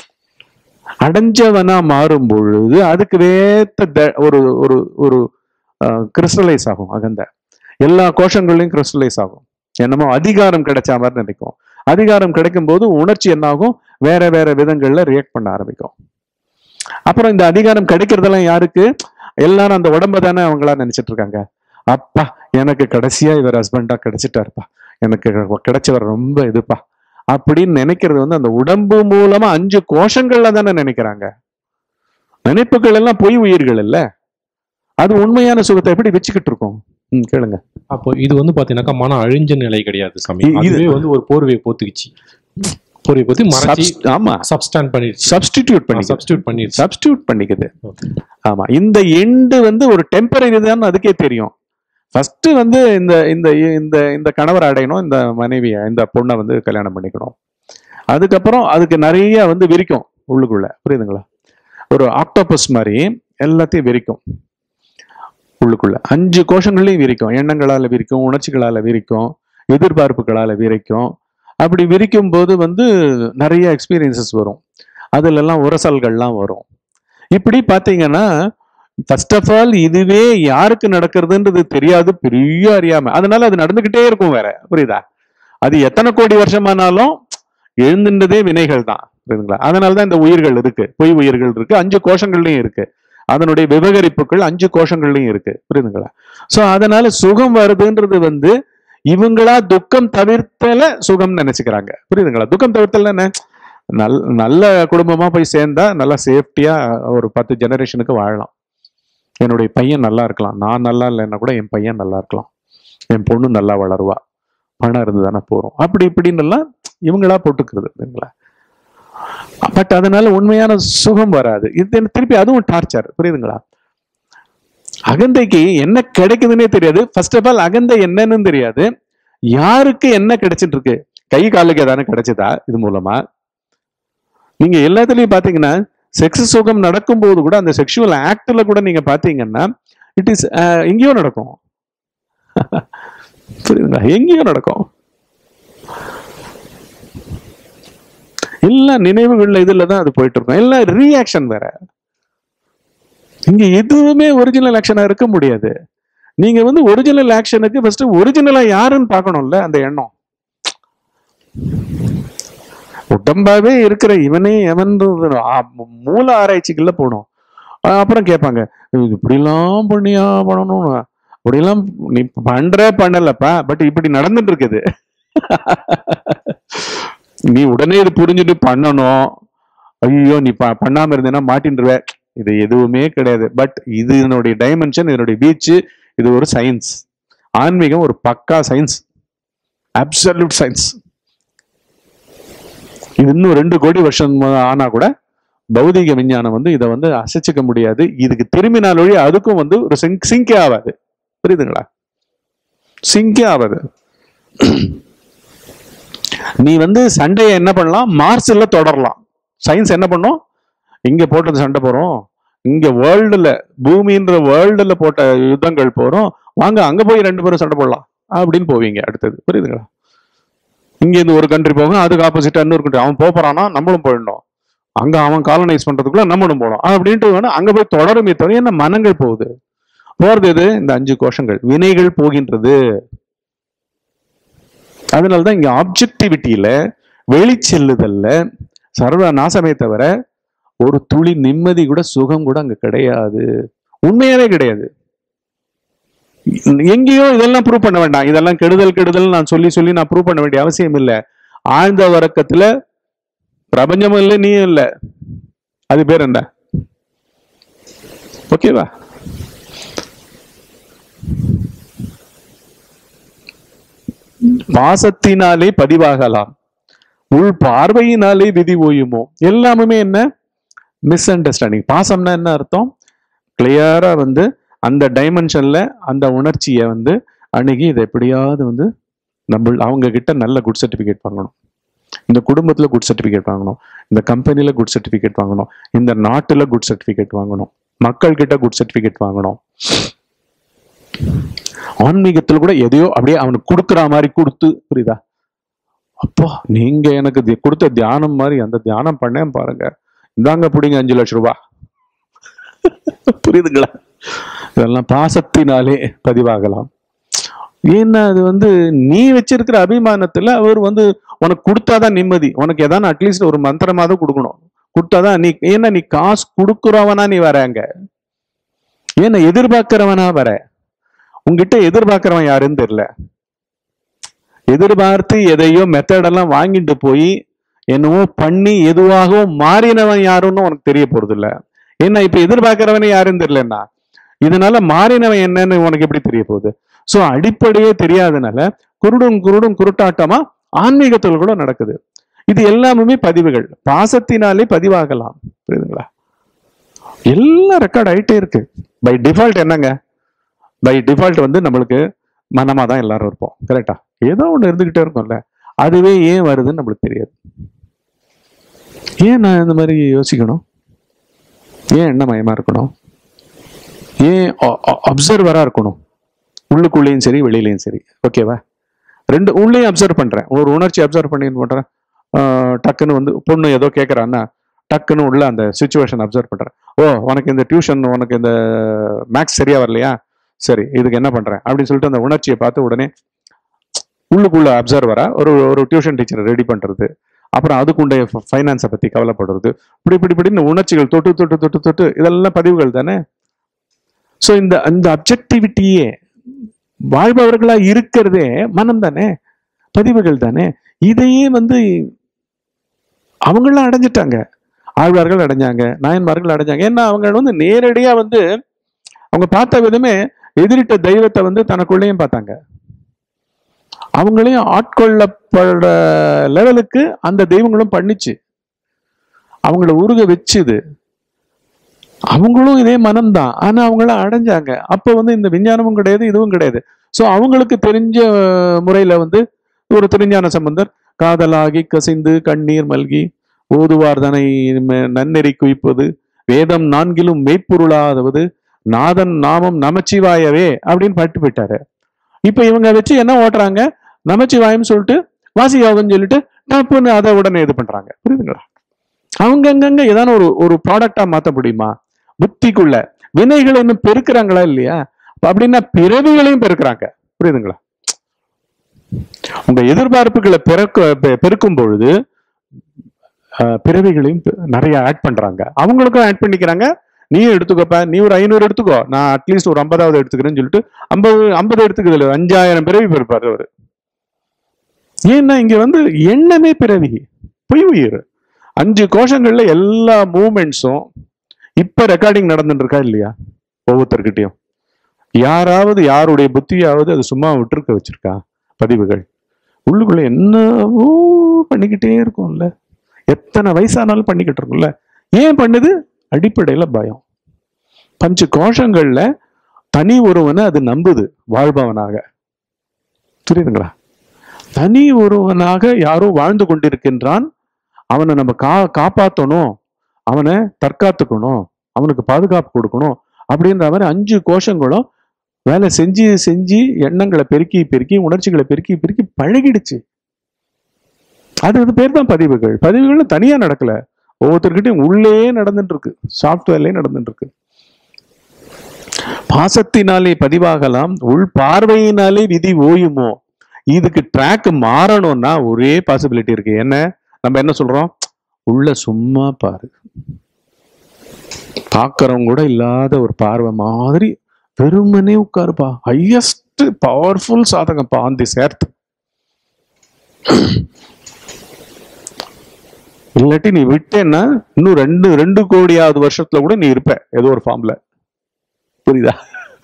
அடைஞ்சவனா மாறும் பொழுது அதுக்கு வேத்த த- ஒரு ஒரு ஒரு கிறிஸ்டலைஸ் ஆகும் அகந்தை எல்லா கோஷங்களையும் கிறிஸ்டலைஸ் ஆகும் என்னமோ அதிகாரம் கிடைச்ச மாதிரி நினைக்கும் அதிகாரம் கிடைக்கும் போது உணர்ச்சி என்னாகும் வேற வேற விதங்கள்ல ரியாக்ட் பண்ண ஆரம்பிக்கும் அப்புறம் இந்த அதிகாரம் கிடைக்கிறதெல்லாம் யாருக்கு எல்லாரும் அந்த உடம்ப தானே அவங்களா நினைச்சிட்டு இருக்காங்க அப்பா எனக்கு கடைசியா இவர் ஹஸ்பண்டா கிடைச்சிட்டாருப்பா எனக்கு கிடைச்சவர் ரொம்ப இதுப்பா அப்படின்னு நினைக்கிறது வந்து அந்த உடம்பு மூலமா அஞ்சு கோஷங்கள்ல தானே நினைக்கிறாங்க நினைப்புகள் எல்லாம் பொய் உயிர்கள் இல்ல அது உண்மையான சுகத்தை எப்படி வச்சுக்கிட்டு இருக்கோம் ம் கேளுங்க அப்போ இது வந்து பாத்தீங்கன்னாக்கா மன அழிஞ்ச நிலை கிடையாது சாமி இ- இது- இதுவே வந்து ஒரு போர்வையை போத்துக்கிச்சு போர்வையை போத்தி மறைச்சி Subst- ஆமா சப்ஸ்டாண்ட் பண்ணிடுச்சு சப்ஸ்டிடியூட் பண்ணி சப்ஸ்டியூட் பண்ணிடுச்சு சப்ஸ்டியூட் பண்ணிக்குது Okay. ஆமா இந்த எண்டு வந்து ஒரு டெம்பரரி தான் அதுக்கே தெரியும் ஃபர்ஸ்ட் வந்து இந்த இந்த இந்த இந்த கணவர் அடையணும் இந்த மனைவியை இந்த பொண்ணை வந்து கல்யாணம் பண்ணிக்கணும் அதுக்கப்புறம் அதுக்கு நிறைய வந்து விரிக்கும் உள்ளுக்குள்ள புரியுதுங்களா ஒரு ஆக்டோபஸ் மாதிரி எல்லாத்தையும் விரிக்கும் உள்ளுக்குள்ள அஞ்சு கோஷங்களையும் விரிக்கும் எண்ணங்களால விரிக்கும் உணர்ச்சிகளால விரிக்கும் எதிர்பார்ப்புகளால விரிக்கும் அப்படி விரிக்கும் போது வந்து நிறைய எக்ஸ்பீரியன்சஸ் வரும் அதுல எல்லாம் உரசல்கள்லாம் வரும் இப்படி பாத்தீங்கன்னா ஃபர்ஸ்ட் ஆஃப் ஆல் இதுவே யாருக்கு நடக்கிறதுன்றது தெரியாது பெரிய அறியாம அதனால அது நடந்துகிட்டே இருக்கும் வேற புரியுதா அது எத்தனை கோடி வருஷமானாலும் எழுந்துன்றதே வினைகள் தான் புரியுதுங்களா அதனால தான் இந்த உயிர்கள் இருக்கு பொய் உயிர்கள் இருக்கு அஞ்சு கோஷங்கள்லயும் இருக்கு அதனுடைய விவகரிப்புகள் அஞ்சு கோஷங்கள்லயும் இருக்கு புரியுதுங்களா சோ அதனால சுகம் வருதுன்றது வந்து இவங்களா துக்கம் தவிர்த்தல சுகம் நினைச்சுக்கிறாங்க புரியுதுங்களா துக்கம் தவிர்த்தல என்ன நல் நல்ல குடும்பமா போய் சேர்ந்தா நல்லா சேஃப்டியா ஒரு பத்து ஜெனரேஷனுக்கு வாழலாம் என்னுடைய பையன் நல்லா இருக்கலாம் நான் நல்லா இல்லைன்னா கூட என் பையன் நல்லா இருக்கலாம் என் பொண்ணு நல்லா வளருவா பணம் இருந்து தானே போறோம் அப்படி இப்படின்னு எல்லாம் இவங்களா போட்டுக்கிறது இல்லைங்களா பட் அதனால உண்மையான சுகம் வராது இது எனக்கு திருப்பி அதுவும் டார்ச்சர் புரியுதுங்களா அகந்தைக்கு என்ன கிடைக்குதுன்னே தெரியாது ஃபர்ஸ்ட் ஆஃப் ஆல் அகந்தை என்னன்னு தெரியாது யாருக்கு என்ன கிடைச்சிட்டு இருக்கு கை காலுக்கு ஏதானு கிடைச்சதா இது மூலமா நீங்க எல்லாத்துலயும் பாத்தீங்கன்னா செக்ஸ் சுகம் நடக்கும்போது கூட அந்த செக்ஷுவல் ஆக்ட்ல கூட நீங்க பாத்தீங்கன்னா இட் இஸ் எங்கேயோ நடக்கும் புரியுதுங்களா எங்கேயோ நடக்கும் எல்லா நினைவுகள்ல இதுல தான் அது போயிட்டு இருக்கும் எல்லாம் ரியாக்ஷன் வேற இங்க எதுவுமே ஒரிஜினல் ஆக்ஷனா இருக்க முடியாது நீங்க வந்து ஒரிஜினல் ஆக்ஷனுக்கு ஃபர்ஸ்ட் ஒரிஜினலா யாருன்னு பார்க்கணும்ல அந்த எண்ணம் உடம்பாவே இருக்கிற இவனே எவன் மூல ஆராய்ச்சிக்குள்ள போகணும் அஹ் அப்புறம் கேட்பாங்க "இது இப்படிலாம் பண்ணியா பண்ணணும் அப்படிலாம் நீ பண்ற பண்ணலப்பா பட் இப்படி நடந்துட்டு இருக்குது நீ உடனே இது புரிஞ்சுட்டு பண்ணணும் ஐயோ நீ ப- பண்ணாம இருந்தேன்னா மாட்டின்றுவ இது எதுவுமே கிடையாது பட் இது இதனுடைய டைமென்ஷன் இதனுடைய பீச் இது ஒரு சயின்ஸ் ஆன்மீகம் ஒரு பக்கா சயின்ஸ் அப்சல்யூட் சயின்ஸ் இது இன்னும் ரெண்டு கோடி வருஷம் ஆனா கூட பௌதிக விஞ்ஞானம் வந்து இதை வந்து அசைச்சுக்க முடியாது இதுக்கு திரும்பினால் வழி அதுக்கும் வந்து ஒரு சிங்க் சிங்கே ஆகாது புரியுதுங்களா சிங்கே ஆகாது நீ வந்து சண்டையை என்ன பண்ணலாம் மார்ஸ்ல தொடரலாம் சயின்ஸ் என்ன பண்ணும் இங்க போட்டது சண்டை போறோம் இங்க வேர்ல்டுல பூமின்ற வேர்ல்டுல போட்ட யுத்தங்கள் போறோம் வாங்க அங்க போய் ரெண்டு பேரும் சண்டை போடலாம் அப்படின்னு போவீங்க அடுத்தது புரியுதுங்களா இங்க இருந்து ஒரு கண்ட்ரி போகும் அதுக்கு ஆப்போசிட்டா இன்னொரு கண்ட்ரி அவன் போப் போறானா நம்மளும் போயிடணும் அங்க அவன் காலனைஸ் பண்றதுக்குள்ள நம்மளும் போகணும் அப்படின்ட்டு வேணா அங்க போய் தொடருமே தவிர என்ன மனங்கள் போகுது போறது எது இந்த அஞ்சு கோஷங்கள் வினைகள் போகின்றது அதனாலதான் இங்க ஆப்ஜெக்டிவிட்டியில வெளிச்செல்லுதல்ல சர்வ நாசமே தவிர ஒரு துளி நிம்மதி கூட சுகம் கூட அங்க கிடையாது உண்மையாவே கிடையாது எங்கேயோ இதெல்லாம் ப்ரூவ் பண்ண வேண்டாம் இதெல்லாம் கெடுதல் கெடுதல் நான் சொல்லி சொல்லி நான் ப்ரூவ் பண்ண வேண்டிய அவசியம் இல்லை ஆழ்ந்த வரக்கத்துல பிரபஞ்சமும் இல்லை நீயும் இல்லை அது பேர் என்ன ஓகேவா பாசத்தினாலே பதிவாகலாம் உள் பார்வையினாலே விதி ஓயுமோ எல்லாமே என்ன மிஸ் அண்டர்ஸ்டாண்டிங் பாசம்னா என்ன அர்த்தம் கிளியரா வந்து அந்த டைமென்ஷன்ல அந்த உணர்ச்சியை வந்து அணுகி இதை எப்படியாவது வந்து நம்ம அவங்க கிட்ட நல்ல குட் சர்டிபிகேட் வாங்கணும் இந்த குடும்பத்துல குட் சர்டிபிகேட் வாங்கணும் இந்த கம்பெனில குட் சர்டிபிகேட் வாங்கணும் இந்த நாட்டுல குட் சர்டிபிகேட் வாங்கணும் மக்கள் கிட்ட குட் சர்டிபிகேட் வாங்கணும் ஆன்மீகத்துல கூட எதையோ அப்படியே அவனுக்கு கொடுக்குற மாதிரி கொடுத்து புரியுதா அப்பா நீங்க எனக்கு தி- கொடுத்த தியானம் மாதிரி அந்த தியானம் பண்ணேன் பாருங்க இந்தாங்க பிடிங்க அஞ்சு லட்சம் ரூபாய் புரியுதுங்களா இதெல்லாம் பாசத்தினாலே பதிவாகலாம் ஏன்னா அது வந்து நீ வச்சிருக்கிற அபிமானத்துல அவர் வந்து உனக்கு கொடுத்தாதான் நிம்மதி உனக்கு எதான அட்லீஸ்ட் ஒரு மந்திரமாவது கொடுக்கணும் கொடுத்தாதான் நீ ஏன்னா நீ காசு கொடுக்குறவனா நீ வரங்க ஏன்னா எதிர்பார்க்கிறவனா வர உங்ககிட்ட எதிர்பார்க்கிறவன் யாருன்னு தெரியல எதிர்பார்த்து எதையோ மெத்தடெல்லாம் வாங்கிட்டு போய் என்னவோ பண்ணி எதுவாகவும் மாறினவன் யாருன்னு உனக்கு தெரிய போறது இல்ல ஏன்னா இப்ப எதிர்பார்க்கிறவனே யாருன்னு தெரியலன்னா இதனால மாறினவன் என்னன்னு உனக்கு எப்படி தெரிய போகுது சோ அடிப்படையே தெரியாதனால குருடும் குருடும் குருட்டாட்டமா ஆன்மீகத்துல கூட நடக்குது இது எல்லாமே பதிவுகள் பாசத்தினாலே பதிவாகலாம் புரியுதுங்களா எல்லாம் ரெக்கார்ட் ஆயிட்டே இருக்கு பை டிஃபால்ட் என்னங்க பை டிஃபால்ட் வந்து நம்மளுக்கு மனமா தான் எல்லாரும் இருப்போம் கரெக்டா ஏதோ ஒண்ணு இருந்துகிட்டே இருக்கும்ல அதுவே ஏன் வருதுன்னு நம்மளுக்கு தெரியாது ஏன் நான் இந்த மாதிரி யோசிக்கணும் ஏன் எண்ணமயமா இருக்கணும் ஏன் அப்சர்வரா இருக்கணும் உள்ளுக்குள்ளேயும் சரி வெளியிலயும் சரி ஓகேவா ரெண்டு உள்ளேயும் அப்சர்வ் பண்றேன் ஒரு உணர்ச்சி அப்சர்வ் பண்ணி பண்றேன் ஆஹ் டக்குன்னு வந்து பொண்ணு ஏதோ கேட்கறான்னா டக்குன்னு உள்ள அந்த சுச்சுவேஷன் அப்சர்வ் பண்றேன் ஓ உனக்கு இந்த டியூஷன் உனக்கு இந்த மேக்ஸ் சரியா வரலையா சரி இதுக்கு என்ன பண்றேன் அப்படின்னு சொல்லிட்டு அந்த உணர்ச்சியை பார்த்து உடனே உள்ளுக்குள்ள அப்சர்வரா ஒரு ஒரு டியூஷன் டீச்சரை ரெடி பண்றது அப்புறம் அதுக்குண்டைய ஃபைனான்ஸை பத்தி கவலைப்படுறது இப்படி இப்படி இப்படின்னு உணர்ச்சிகள் தொட்டு தொட்டு தொட்டு தொட்டு இதெல்லாம் பதிவுகள் தானே ஸோ இந்த அந்த அப்ஜெக்டிவிட்டியே வாழ்பவர்களா இருக்கிறதே மனம் தானே பதிவுகள் தானே இதையே வந்து அவங்களாம் அடைஞ்சிட்டாங்க ஆழ்வார்கள் அடைஞ்சாங்க நாயன்மார்கள் அடைஞ்சாங்க ஏன்னா அவங்க வந்து நேரடியா வந்து அவங்க பார்த்த விதமே எதிரிட்ட தெய்வத்தை வந்து தனக்குள்ளேயும் பார்த்தாங்க அவங்களையும் ஆட்கொள்ளப்படுற லெவலுக்கு அந்த தெய்வங்களும் பண்ணிச்சு அவங்கள உருக வச்சுது அவங்களும் இதே மனம்தான் ஆனா அவங்கள அடைஞ்சாங்க அப்ப வந்து இந்த விஞ்ஞானமும் கிடையாது இதுவும் கிடையாது சோ அவங்களுக்கு தெரிஞ்ச அஹ், முறையில வந்து ஒரு திருஞான சம்பந்தர் காதலாகி கசிந்து கண்ணீர் மல்கி ஓதுவார் தனை ம- நன்னெறி குவிப்பது வேதம் நான்கிலும் மெய்ப்பொருளாதவது நாதன் நாமம் நமச்சிவாயவே அப்படின்னு பட்டு போயிட்டாரு இப்ப இவங்க வச்சு என்ன ஓட்டுறாங்க நமச்சிவாயம் சொல்லிட்டு வாசி யோகம்னு சொல்லிட்டு டப்புன்னு அதை உடனே இது பண்றாங்க புரியுதுங்களா அவங்க அங்கங்க ஏதான ஒரு ஒரு ப்ராடக்டா மாத்த முடியுமா புத்திக்குள்ள வினைகளை இன்னும் பெருக்குறாங்களா இல்லையா அப்ப அப்படின்னா பிறவிகளையும் பெருக்குறாங்க புரியுதுங்களா உங்க எதிர்பார்ப்புகளை பிறக்க பெ- பெருக்கும் பொழுது அஹ், பிறவிகளையும் பெ- நிறைய ஆட் பண்றாங்க அவங்களுக்கும் ஆட் பண்ணிக்கிறாங்க நீயும் எடுத்துக்கோப்பா நீ ஒரு ஐநூறு எடுத்துக்கோ நான் அட்லீஸ்ட் ஒரு ஐம்பதாவது எடுத்துக்கிறேன்னு சொல்லிட்டு ஐம்பது ஐம்பது எடுத்துக்கிறது அஞ்சாயிரம் பிறவி பிறப்பாரு அவரு ஏன்னா இங்க வந்து எண்ணமே பிறவி பொய் உயிர் அஞ்சு கோஷங்கள்ல எல்லா மூமெண்ட்ஸும் இப்ப ரெக்கார்டிங் நடந்துட்டு இருக்கா இல்லையா ஒவ்வொருத்தர்கிட்டயும் யாராவது யாருடைய புத்தியாவது அது சும்மா விட்டுருக்க வச்சிருக்கா பதிவுகள் உள்ளுக்குள்ள என்னவோ பண்ணிக்கிட்டே இருக்கும்ல எத்தனை வயசானாலும் பண்ணிக்கிட்டு இருக்கும்ல ஏன் பண்ணுது அடிப்படையில பயம் பஞ்சு கோஷங்கள்ல தனி ஒருவனை அது நம்புது வாழ்பவனாக புரியுதுங்களா தனி ஒருவனாக யாரோ வாழ்ந்து கொண்டிருக்கின்றான் அவனை நம்ம கா காப்பாற்றணும் அவனை தற்காத்துக்கணும் அவனுக்கு பாதுகாப்பு கொடுக்கணும் அப்படின்ற மாதிரி அஞ்சு கோஷங்களும் வேலை செஞ்சு செஞ்சு எண்ணங்களை பெருக்கி பெருக்கி உணர்ச்சிகளை பெருக்கி பெருக்கி பழகிடுச்சு அது அது பேர் தான் பதிவுகள் பதிவுகள் தனியா நடக்கல ஒவ்வொருத்தர்கிட்டயும் உள்ளே நடந்துட்டு இருக்கு சாஃப்ட்வேர்லயே நடந்துட்டு இருக்கு பாசத்தினாலே பதிவாகலாம் உள் பார்வையினாலே விதி ஓயுமோ இதுக்கு ட்ராக் மாறணும்னா ஒரே பாசிபிலிட்டி இருக்கு என்ன நம்ம என்ன சொல்றோம் உள்ள சும்மா பாரு பார்க்கறவங்க கூட இல்லாத ஒரு பார்வை மாதிரி வெறுமனே உட்காருப்பா ஹையஸ்ட் பவர்ஃபுல் சாதகம்ப்பா ஆன் திஸ் எர்த் இல்லாட்டி நீ விட்டேன்னா இன்னும் ரெண்டு ரெண்டு கோடியாவது வருஷத்துல கூட நீ இருப்ப ஏதோ ஒரு ஃபார்ம்ல புரியுதா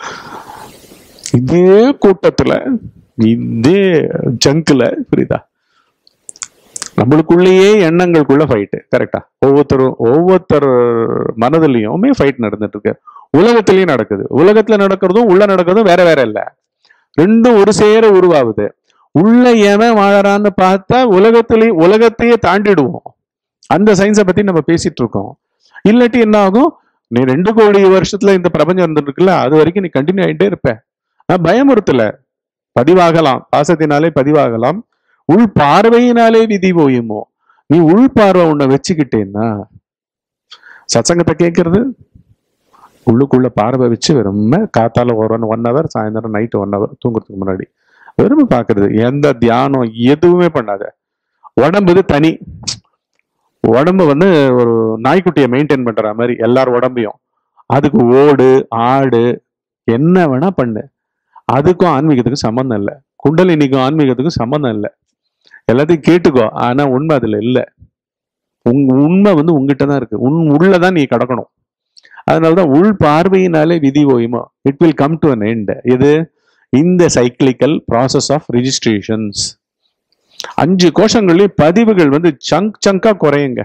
இதே கூட்டத்துல இதே ஜங்க்ல புரியுதா நம்மளுக்குள்ளேயே எண்ணங்களுக்குள்ள ஃபைட்டு கரெக்டா ஒவ்வொருத்தரும் ஒவ்வொருத்தர் மனதிலையுமே ஃபைட் நடந்துட்டு இருக்கு உலகத்திலயும் நடக்குது உலகத்துல நடக்கிறதும் உள்ள நடக்கிறதும் வேற வேற இல்ல ரெண்டும் ஒரு சேர உருவாகுது உள்ள எவன் வாழறான்னு பார்த்தா உலகத்திலேயே உலகத்தையே தாண்டிடுவோம் அந்த சயின்ஸை பத்தி நம்ம பேசிட்டு இருக்கோம் இல்லாட்டி என்ன ஆகும் நீ ரெண்டு கோடி வருஷத்துல இந்த பிரபஞ்சம் இருந்துட்டு இருக்குல்ல அது வரைக்கும் நீ கண்டினியூ ஆயிட்டே இருப்ப நான் பயமுறுத்தல பதிவாகலாம் பாசத்தினாலே பதிவாகலாம் உள் பார்வையினாலே விதி ஓயுமோ நீ உள் பார்வை உன்னை வச்சுக்கிட்டேன்னா சத்சங்கத்தை கேட்கறது உள்ளுக்குள்ள பார்வை வச்சு வெறும காத்தால ஒரு ஒன் ஹவர் சாயந்தரம் நைட்டு ஒன் ஹவர் தூங்குறதுக்கு முன்னாடி வெறுமை பார்க்கறது எந்த தியானம் எதுவுமே பண்ணாத உடம்பு இது தனி உடம்பு வந்து ஒரு நாய்க்குட்டியை மெயின்டைன் பண்ற மாதிரி எல்லார் உடம்பையும் அதுக்கு ஓடு ஆடு என்ன வேணா பண்ணு அதுக்கும் ஆன்மீகத்துக்கும் சம்மந்தம் இல்லை குண்டலினிக்கும் ஆன்மீகத்துக்கும் சம்மந்தம் இல்லை எல்லாத்தையும் கேட்டுக்கோ ஆனா உண்மை அதுல இல்லை உங் உண்மை வந்து உங்ககிட்ட தான் இருக்கு உன் உள்ளதான் நீ கடக்கணும் அதனாலதான் உள் பார்வையினாலே விதி ஓயுமோ it will come to an end இது இந்த சைக்கிளிக்கல் ப்ராசஸ் ஆஃப் ரிஜிஸ்ட்ரேஷன்ஸ் அஞ்சு கோஷங்கள்லயும் பதிவுகள் வந்து சங்க் சங்கா குறையுங்க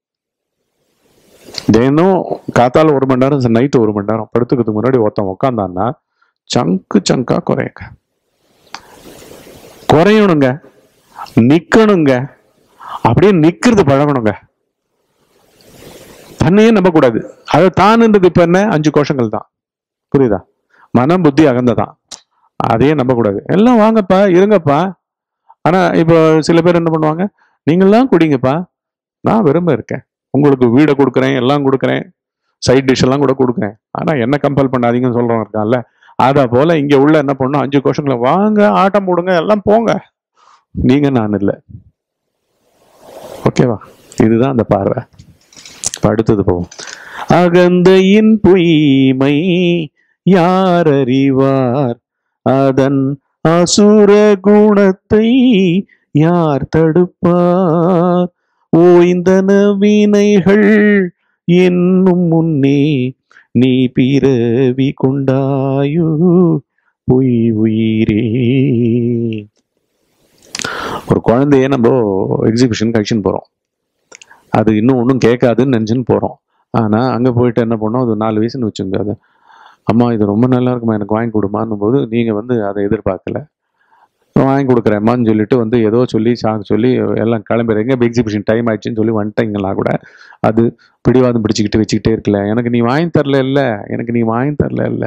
தினம் காத்தால ஒரு மணி நேரம் நைட்டு ஒரு மணி நேரம் படுத்துக்கிறதுக்கு முன்னாடி ஒருத்தன் உக்காந்தான்னா சங்கு சங்கா குறையுங்க குறையணுங்க நிக்கணுங்க அப்படியே நிக்கிறது பழகணுங்க தன்னையே நம்பக்கூடாது அது தானுன்றது இப்ப என்ன அஞ்சு கோஷங்கள் தான் புரியுதா மனம் புத்தி அகந்ததான் அதையே நம்பக்கூடாது எல்லாம் வாங்கப்பா இருங்கப்பா ஆனா இப்போ சில பேர் என்ன பண்ணுவாங்க நீங்களாம் குடிங்கப்பா நான் விரும்ப இருக்கேன் உங்களுக்கு வீடை கொடுக்குறேன் எல்லாம் கொடுக்குறேன் சைட் டிஷ் எல்லாம் கூட கொடுக்குறேன் ஆனா என்ன கம்பல் பண்ணாதீங்கன்னு சொல்றவங்க இருக்கான்ல அத போல இங்க உள்ள என்ன பண்ணும் அஞ்சு கோஷங்களை வாங்க ஆட்டம் போடுங்க எல்லாம் போங்க நீங்க நான் இல்லை ஓகேவா இதுதான் அந்த பார்வை இப்ப அடுத்தது போவோம் அகந்தையின் பொய்மை யார் அறிவார் அதன் அசுர குணத்தை யார் தடுப்பார் ஓய்ந்தன வினைகள் என்னும் முன்னே நீ பிறவி கொண்டாயு பொய் உயிரே ஒரு குழந்தைய நம்ம எக்ஸிபிஷன் கழிச்சுன்னு போறோம் அது இன்னும் ஒன்றும் கேட்காதுன்னு நினச்சின்னு போகிறோம் ஆனால் அங்கே போயிட்டு என்ன பண்ணோம் அது நாலு வயசுன்னு வச்சுங்க அது அம்மா இது ரொம்ப நல்லா இருக்குமா எனக்கு வாங்கி கொடுமான்னும் போது நீங்கள் வந்து அதை எதிர்பார்க்கல வாங்கி கொடுக்குறேம்மான்னு சொல்லிட்டு வந்து ஏதோ சொல்லி சாக்கு சொல்லி எல்லாம் கிளம்பிடுறீங்க எக்ஸிபிஷன் டைம் ஆயிடுச்சுன்னு சொல்லி வந்துட்டீங்களா கூட அது பிடிவாதம் பிடிச்சிக்கிட்டு வச்சுக்கிட்டே இருக்கல எனக்கு நீ வாங்கி தரல இல்ல எனக்கு நீ வாங்கி தரல இல்ல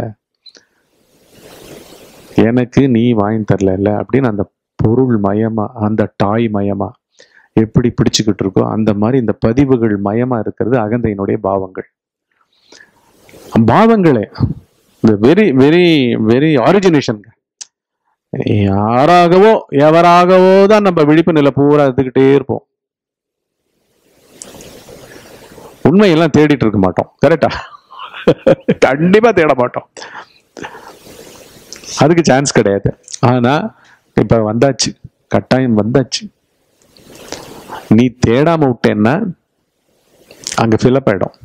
எனக்கு நீ வாங்கி தரல இல்ல அப்படின்னு அந்த பொருள் மயமா அந்த டாய் மயமா எப்படி பிடிச்சுக்கிட்டு இருக்கோ அந்த மாதிரி இந்த பதிவுகள் மயமா இருக்கிறது அகந்தையினுடைய பாவங்கள் பாவங்களே இந்த வெரி வெரி வெரி ஆரிஜினேஷனுங்க யாராகவோ எவராகவோ தான் நம்ம விழிப்பு நிலை பூரா எடுத்துக்கிட்டே இருப்போம் உண்மையெல்லாம் தேடிட்டு இருக்க மாட்டோம் கரெக்டா கண்டிப்பா தேட மாட்டோம் அதுக்கு சான்ஸ் கிடையாது ஆனா இப்ப வந்தாச்சு கட்டாயம் வந்தாச்சு நீ தேடாம விட்டேன்னா அங்க ஃபில்அப் ஆயிடும்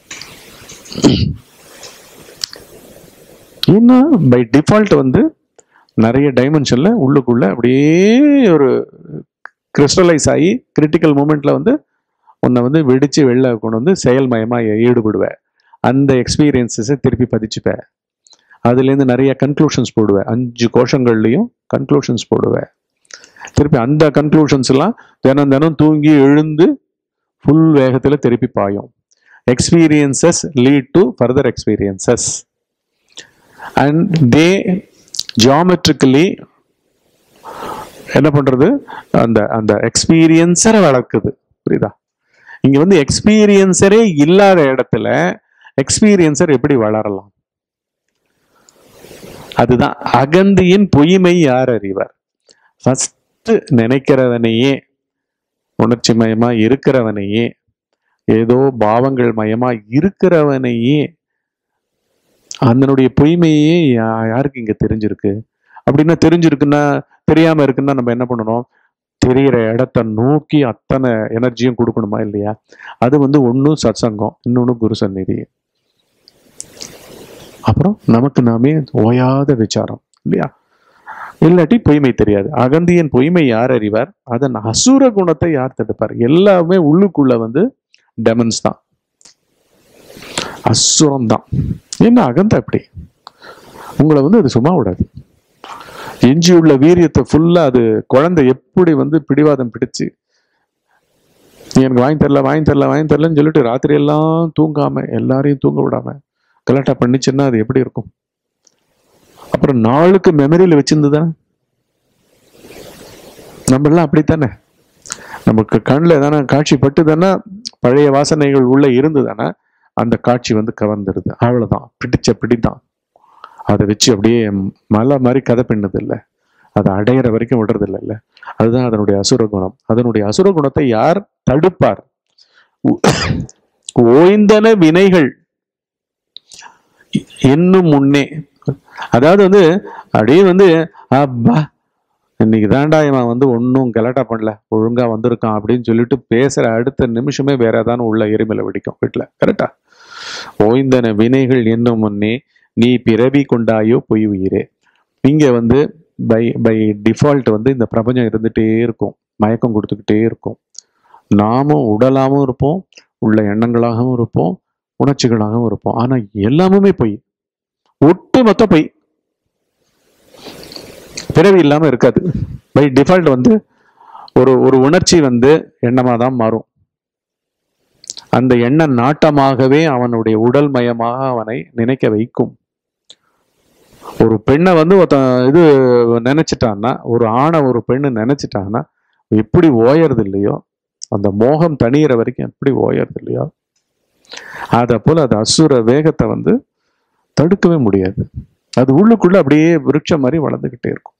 ஏன்னா பை டிஃபால்ட் வந்து நிறைய டைமென்ஷன்ல உள்ளுக்குள்ள அப்படியே ஒரு கிறிஸ்டலைஸ் ஆகி கிரிட்டிக்கல் மூமெண்ட்ல வந்து உன்னை வந்து வெடிச்சு வெளில கொண்டு வந்து செயல்மயமா ஈடுபடுவ அந்த எக்ஸ்பீரியன்ஸஸை திருப்பி பதிச்சுப்ப அதுலேருந்து நிறைய கன்க்ளூஷன்ஸ் போடுவேன் அஞ்சு கோஷங்கள்லையும் கன்க்ளூஷன்ஸ் போடுவேன் திருப்பி அந்த கன்க்ளூஷன்ஸ் எல்லாம் தினம் தினம் தூங்கி எழுந்து ஃபுல் வேகத்தில் திருப்பி பாயும் experiences lead to further experiences and they geometrically என்ன பண்றது அந்த அந்த எக்ஸ்பீரியன்ஸரை வளர்க்குது புரியுதா இங்க வந்து எக்ஸ்பீரியன்ஸரே இல்லாத இடத்துல எக்ஸ்பீரியன்சர் எப்படி வளரலாம் அதுதான் அகந்தியின் பொய்மை யார் அறிவார் ஃபர்ஸ்ட் நினைக்கிறவனையே உணர்ச்சி மயமா இருக்கிறவனையே ஏதோ பாவங்கள் மயமா இருக்கிறவனையே அதனுடைய பொய்மையே யா- யாருக்கு இங்க தெரிஞ்சிருக்கு அப்படின்னா தெரிஞ்சிருக்குன்னா தெரியாம இருக்குன்னா நம்ம என்ன பண்ணணும் தெரியிற இடத்த நோக்கி அத்தனை எனர்ஜியும் கொடுக்கணுமா இல்லையா அது வந்து ஒண்ணு சத்சங்கம் இன்னொன்னு குரு சந்நிதி அப்புறம் நமக்கு நாமே ஓயாத விசாரம் இல்லையா இல்லாட்டி பொய்மை தெரியாது அகந்தியன் பொய்மை யார் அறிவார் அதன் அசுர குணத்தை யார் தடுப்பார் எல்லாமே உள்ளுக்குள்ள வந்து டெமன்ஸ் தான் அசுரம் தான் என்ன அகந்த அப்படி உங்களை வந்து அது சும்மா விடாது எஞ்சி உள்ள வீரியத்தை ஃபுல்லா அது குழந்தை எப்படி வந்து பிடிவாதம் பிடிச்சு நீ எனக்கு வாங்கி தரல வாங்கி தரல வாங்கி தரலன்னு சொல்லிட்டு ராத்திரி எல்லாம் தூங்காம எல்லாரையும் தூங்க விடாம கலாட்டா பண்ணிச்சுன்னா அது எப்படி இருக்கும் அப்புறம் நாளுக்கு மெமரியில வச்சிருந்ததா நம்ம எல்லாம் அப்படித்தானே நமக்கு கண்ணில் தானே காட்சி பட்டுதானே பழைய வாசனைகள் உள்ள இருந்ததுன்னா அந்த காட்சி வந்து கவர்ந்துருது அவ்வளவுதான் பிடிச்ச பிடிதான் அதை வச்சு அப்படியே மலை மாதிரி கதை பின்னது இல்லை அதை அடையிற வரைக்கும் விடுறது இல்லைல்ல அதுதான் அதனுடைய அசுர குணம் அதனுடைய அசுர குணத்தை யார் தடுப்பார் உ- ஓய்ந்தன வினைகள் இன்னும் முன்னே அதாவது வந்து அப்படியே வந்து அப்பா இன்னைக்கு தாண்டா இவன் வந்து ஒன்றும் கலாட்டா பண்ணல ஒழுங்கா வந்திருக்கான் அப்படின்னு சொல்லிட்டு பேசுற அடுத்த நிமிஷமே வேற ஏதாவது உள்ள எரிமலை வெடிக்கும் வீட்டுல கரெக்டா ஓய்ந்தன வினைகள் என்னும் முன்னே நீ பிறவி கொண்டாயோ பொய் உயிரே இங்க வந்து பை பை டிஃபால்ட் வந்து இந்த பிரபஞ்சம் இருந்துட்டே இருக்கும் மயக்கம் கொடுத்துக்கிட்டே இருக்கும் நாமும் உடலாகவும் இருப்போம் உள்ள எண்ணங்களாகவும் இருப்போம் உணர்ச்சிகளாகவும் இருப்போம் ஆனா எல்லாமுமே பொய் ஒட்டுமொத்த பொய் பிறவி இல்லாம இருக்காது பை டிஃபால்ட் வந்து ஒரு ஒரு உணர்ச்சி வந்து எண்ணமா தான் மாறும் அந்த எண்ண நாட்டமாகவே அவனுடைய உடல் மயமாக அவனை நினைக்க வைக்கும் ஒரு பெண்ணை வந்து ஒருத்தன் இது நினைச்சிட்டான்னா ஒரு ஆணை ஒரு பெண்ணு நினைச்சிட்டான்னா எப்படி ஓயறது இல்லையோ அந்த மோகம் தணியிற வரைக்கும் எப்படி ஓயறது இல்லையோ அதை போல அது அசுர வேகத்தை வந்து தடுக்கவே முடியாது அது உள்ளுக்குள்ள அப்படியே விருட்சம் மாதிரி வளர்ந்துகிட்டே இருக்கும்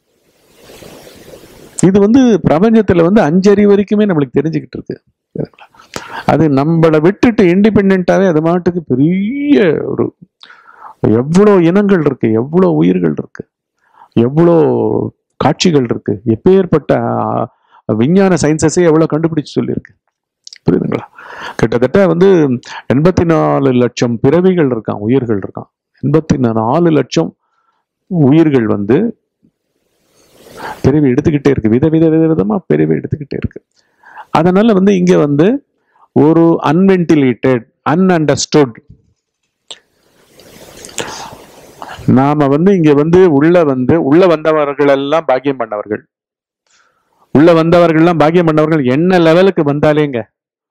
இது வந்து பிரபஞ்சத்துல வந்து அஞ்சறி வரைக்குமே நம்மளுக்கு தெரிஞ்சுக்கிட்டு இருக்கு சரிங்களா? அது நம்மளை விட்டுட்டு இண்டிபெண்டாவே அது மாட்டுக்கு பெரிய ஒரு எவ்வளோ இனங்கள் இருக்கு எவ்வளோ உயிர்கள் இருக்கு எவ்வளோ காட்சிகள் இருக்கு எப்பேற்பட்ட ஆ, விஞ்ஞான சயின்சஸே எவ்வளோ கண்டுபிடிச்சு சொல்லியிருக்கு புரியுதுங்களா கிட்டத்தட்ட வந்து எண்பத்தி நாலு லட்சம் பிறவிகள் இருக்கான் உயிர்கள் இருக்கான் எண்பத்தி நாலு லட்சம் உயிர்கள் வந்து பிறவி எடுத்துக்கிட்டே இருக்கு வித வித வித விதமா பிறவி எடுத்துக்கிட்டே இருக்கு அதனால வந்து இங்க வந்து ஒரு அன்வென்டிலேட்டட் அன்அண்டர்ஸ்டுட் நாம வந்து இங்க வந்து உள்ள வந்து உள்ள வந்தவர்கள் எல்லாம் பாக்கியம் பண்ணவர்கள் உள்ள வந்தவர்கள் எல்லாம் பாக்கியம் பண்ணவர்கள் என்ன லெவலுக்கு வந்தாலேங்க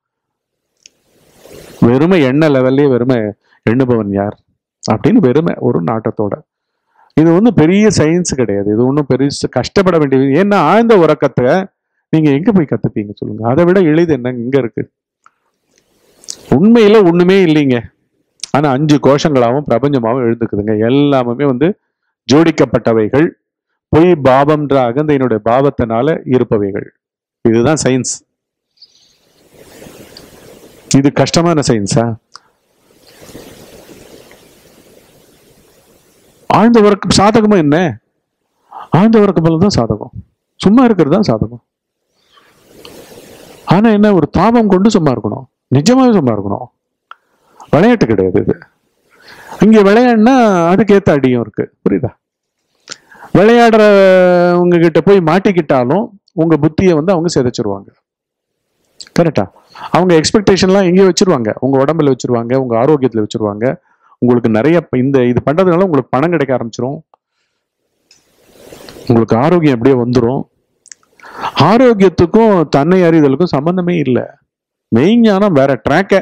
வெறுமை எண்ண லெவல்லே வெறுமை எண்ணுபவன் யார் அப்படின்னு வெறுமை ஒரு நாட்டத்தோட இது ஒன்றும் பெரிய சயின்ஸ் கிடையாது இது ஒன்றும் பெரிய கஷ்டப்பட வேண்டியது ஏன்னா ஆழ்ந்த உறக்கத்தை நீங்க எங்க போய் கத்துப்பீங்க சொல்லுங்க அதை விட எளிது என்ன இங்க இருக்கு உண்மையில ஒண்ணுமே இல்லைங்க ஆனா அஞ்சு கோஷங்களாகவும் பிரபஞ்சமாகவும் எழுந்துக்குதுங்க எல்லாமே வந்து ஜோடிக்கப்பட்டவைகள் பொய் பாவம்ன்ற அகந்தையினுடைய பாவத்தினால இருப்பவைகள் இதுதான் சயின்ஸ் இது கஷ்டமான சயின்ஸா ஆழ்ந்த உறக்கம் சாதகமா என்ன ஆழ்ந்த உறக்கம் போல தான் சாதகம் சும்மா இருக்கிறது தான் சாதகம் ஆனா என்ன ஒரு தாபம் கொண்டு சும்மா இருக்கணும் நிஜமாவே சும்மா இருக்கணும் விளையாட்டு கிடையாது இது இங்க விளையாடினா அதுக்கேத்த அடியும் இருக்கு புரியுதா விளையாடுறவங்க கிட்ட போய் மாட்டிக்கிட்டாலும் உங்க புத்தியை வந்து அவங்க சிதைச்சிருவாங்க கரெக்டா அவங்க எக்ஸ்பெக்டேஷன்லாம் எங்கேயோ வச்சிருவாங்க உங்க உடம்புல வச்சிருவாங்க உங்க ஆரோக்கியத்துல வச்சிருவாங்க உங்களுக்கு நிறைய ப- இந்த இது பண்றதுனால உங்களுக்கு பணம் கிடைக்க ஆரம்பிச்சிரும் உங்களுக்கு ஆரோக்கியம் அப்படியே வந்துரும் ஆரோக்கியத்துக்கும் தன்னை அறிதலுக்கும் சம்பந்தமே இல்லை மெய்ஞானம் வேற ட்ராக்க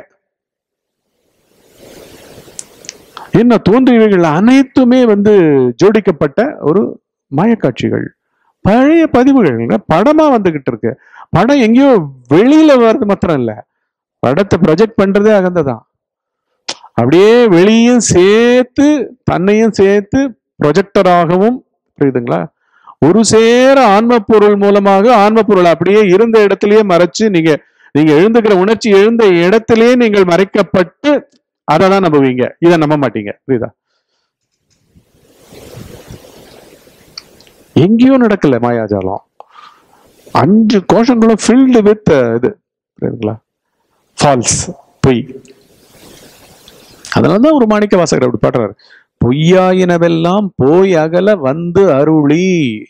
என்ன தோன்றியவைகள் அனைத்துமே வந்து ஜோடிக்கப்பட்ட ஒரு மாயக்காட்சிகள் பழைய பதிவுகள் படமா வந்துகிட்டு இருக்கு படம் எங்கேயோ வெளியில வர்றது மாத்திரம் இல்ல படத்தை ப்ரொஜெக்ட் பண்றதே அகந்ததான் அப்படியே வெளியும் சேர்த்து தன்னையும் சேர்த்து ப்ரொஜெக்டராகவும் புரியுதுங்களா ஒரு சேர ஆன்ம பொருள் மூலமாக ஆன்ம பொருள் அப்படியே இருந்த இடத்திலேயே மறைச்சு நீங்க நீங்க எழுந்துக்கிற உணர்ச்சி எழுந்த இடத்திலேயே நீங்கள் மறைக்கப்பட்டு அதை தான் நம்புவீங்க இதை நம்ப மாட்டீங்க புரியுதா எங்கேயோ நடக்கல மாயாஜாலம் அஞ்சு கோஷங்களும் ஃபில்டு வித் இது புரியுதுங்களா ஃபால்ஸ் பொய் அதனால தான் ஒரு மாணிக்க வாசகர் அப்படி பாடுறாரு பொய்யாயினவெல்லாம் போய் அகல வந்து அருளி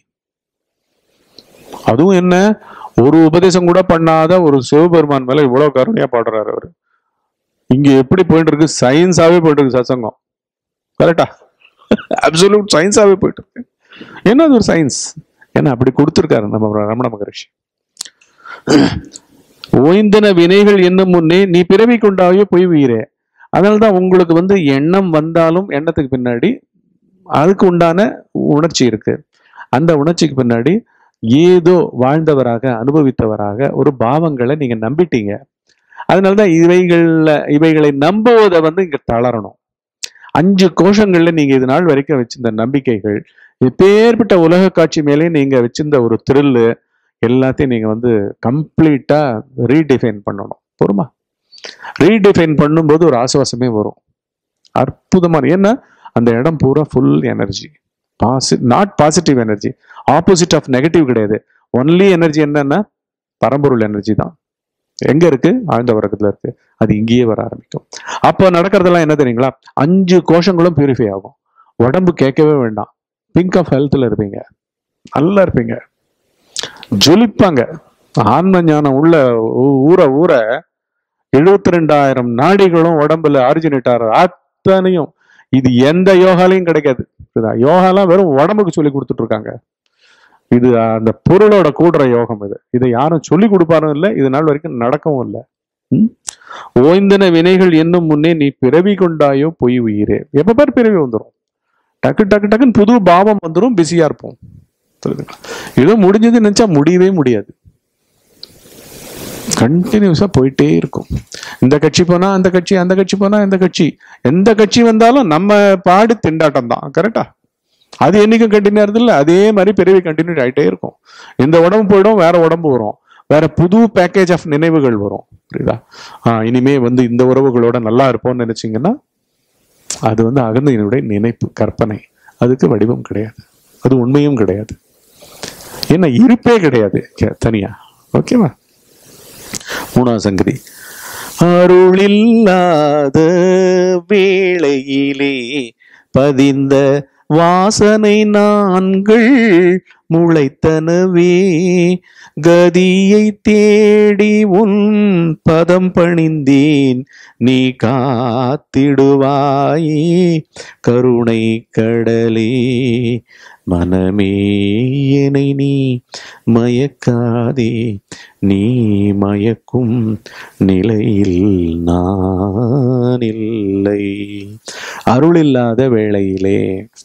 அதுவும் என்ன ஒரு உபதேசம் கூட பண்ணாத ஒரு சிவபெருமான் மேல இவ்வளவு கருணையா பாடுறாரு அவரு இங்க எப்படி போயிட்டு இருக்கு சயின்ஸாவே போயிட்டு இருக்கு சத்சங்கம் கரெக்டா அப்சல்யூட் சயின்ஸாவே போயிட்டு இருக்கு என்ன அது ஒரு சயின்ஸ் ஏன்னா அப்படி கொடுத்துருக்காரு நம்ம ரமண மகரிஷி ஓய்ந்தன வினைகள் என்னும் முன்னே நீ பிறவி கொண்டாவே போய் உயிரே அதனாலதான் உங்களுக்கு வந்து எண்ணம் வந்தாலும் எண்ணத்துக்கு பின்னாடி அதுக்கு உண்டான உணர்ச்சி இருக்கு அந்த உணர்ச்சிக்கு பின்னாடி ஏதோ வாழ்ந்தவராக அனுபவித்தவராக ஒரு பாவங்களை நீங்க நம்பிட்டீங்க அதனாலதான் இவைகள்ல இவைகளை நம்புவதை வந்து இங்க தளரணும் அஞ்சு கோஷங்கள்ல நீங்க இது நாள் வரைக்கும் வச்சிருந்த நம்பிக்கைகள் இப்பேற்பட்ட உலக காட்சி மேலே நீங்க வச்சிருந்த ஒரு த்ரில்லு எல்லாத்தையும் நீங்க வந்து கம்ப்ளீட்டா ரீடிஃபைன் பண்ணணும் பொறுமா ரீடிஃபைன் பண்ணும்போது ஒரு ஆசுவாசமே வரும் அற்புதமான ஏன்னா அந்த இடம் பூரா ஃபுல் எனர்ஜி பாசி not positive energy opposite of negative கிடையாது ஒன்லி எனர்ஜி என்னன்னா பரம்பொருள் எனர்ஜி தான் எங்க இருக்கு ஆழ்ந்த உறக்கத்துல இருக்கு அது இங்கேயே வர ஆரம்பிக்கும் அப்போ நடக்கிறதெல்லாம் என்ன தெரியுங்களா அஞ்சு கோஷங்களும் பியூரிஃபை ஆகும் உடம்பு கேட்கவே வேண்டாம் பிங்க் ஆஃப் ஹெல்த்ல இருப்பீங்க நல்லா இருப்பீங்க ஜொலிப்பாங்க ஆன்ம ஞானம் உள்ள ஊ- ஊற ஊற எழுபத்தி ரெண்டாயிரம் நாடிகளும் உடம்புல ஆரிஜினேட் ஆகிற அத்தனையும் இது எந்த யோகாலையும் கிடைக்காது புரியுதா? யோகாலாம் வெறும் உடம்புக்கு சொல்லி கொடுத்துட்டு இருக்காங்க இது அந்த பொருளோட கூடுற யோகம் இது இதை யாரும் சொல்லி கொடுப்பாரும் இல்லை இது நாள் வரைக்கும் நடக்கவும் இல்லை ம்? ஓய்ந்தன வினைகள் என்னும் முன்னே நீ பிறவி கொண்டாயோ பொய் உயிரே எப்ப பாரு பிறவி வந்துடும் டக்கு டக்கு டக்குன்னு புது பாவம் வந்துடும் பிஸியா இருப்போம் புரியுதுங்களா ஏதோ முடிஞ்சது நினைச்சா முடியவே முடியாது கண்டினியூஸா போயிட்டே இருக்கும் இந்த கட்சி போனா அந்த கட்சி அந்த கட்சி போனா இந்த கட்சி எந்த கட்சி வந்தாலும் நம்ம பாடு திண்டாட்டம் தான் கரெக்டா அது என்னைக்கும் கண்டினியூ ஆகுது இல்ல அதே மாதிரி பிறவி கண்டினியூ ஆயிட்டே இருக்கும் இந்த உடம்பு போயிடும் வேற உடம்பு வரும் வேற புது பேக்கேஜ் ஆஃப் நினைவுகள் வரும் புரியுதா ஆஹ் இனிமே வந்து இந்த உறவுகளோட நல்லா இருப்போம்னு நினைச்சீங்கன்னா அது வந்து அகந்தையினுடைய நினைப்பு கற்பனை அதுக்கு வடிவம் கிடையாது அது உண்மையும் கிடையாது ஏன்னா இருப்பே கிடையாது கே- தனியா ஓகேவா மூணாவது சங்கதி அருளில்லாத வேளையிலே பதிந்த வாசனை நான்கள் முளைத்தனவே கதியை தேடி உன் பதம் பணிந்தேன் நீ காத்திடுவாயே கருணை கடலே மனமே என்னை நீ மயக்காதே நீ மயக்கும் நிலையில் நான் இல்லை அருள் இல்லாத வேளையிலே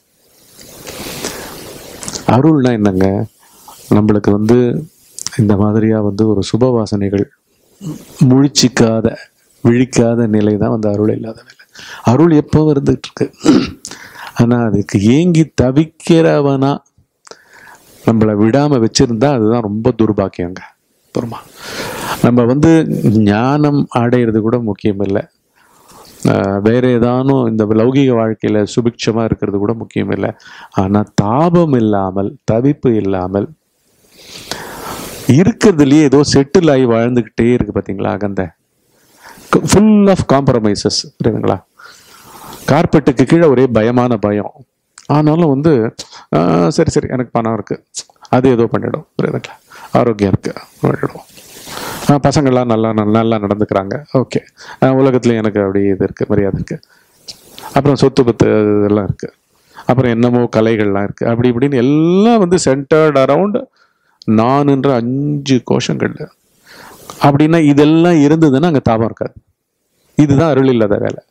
அருள்னா என்னங்க நம்மளுக்கு வந்து இந்த மாதிரியா வந்து ஒரு சுப வாசனைகள் முழிச்சிக்காத விழிக்காத நிலை தான் வந்து அருள் இல்லாத நிலை அருள் எப்போ இருந்துட்டு இருக்கு ஆனா அதுக்கு ஏங்கி தவிக்கிறவனா நம்மளை விடாம வச்சிருந்தா அதுதான் ரொம்ப துர்பாக்கியங்க புறமா நம்ம வந்து ஞானம் அடையிறது கூட முக்கியம் இல்லை ஆஹ் வேற ஏதானும் இந்த லௌகிக வாழ்க்கையில சுபிக்ஷமா இருக்கிறது கூட முக்கியம் இல்லை ஆனா தாபம் இல்லாமல் தவிப்பு இல்லாமல் இருக்கிறதுலயே ஏதோ செட்டில் ஆகி வாழ்ந்துகிட்டே இருக்கு பாத்தீங்களா அகந்த ஃபுல் ஆஃப் காம்ப்ரமைசஸ் புரியுதுங்களா கார்பெட்டுக்கு கீழே ஒரே பயமான பயம் ஆனாலும் வந்து ஆஹ் சரி சரி எனக்கு பணம் இருக்கு அது ஏதோ பண்ணிடும் புரியுதுங்களா ஆரோக்கியம் இருக்கு பண்ணிடும் ஆஹ் பசங்கள்லாம் நல்லா நல்லா நடந்துக்கிறாங்க ஓகே உலகத்துலயும் எனக்கு அப்படி இது இருக்கு மரியாதை இருக்கு அப்புறம் சொத்து பத்து இதெல்லாம் இருக்கு அப்புறம் என்னமோ கலைகள்லாம் இருக்கு அப்படி இப்படின்னு எல்லாம் வந்து சென்டர்ட் அரவுண்ட் நானுன்ற அஞ்சு கோஷங்கள் அப்படின்னா இதெல்லாம் இருந்ததுன்னா அங்க தாபம் இருக்காது இதுதான் அருள் இல்லாத வேலை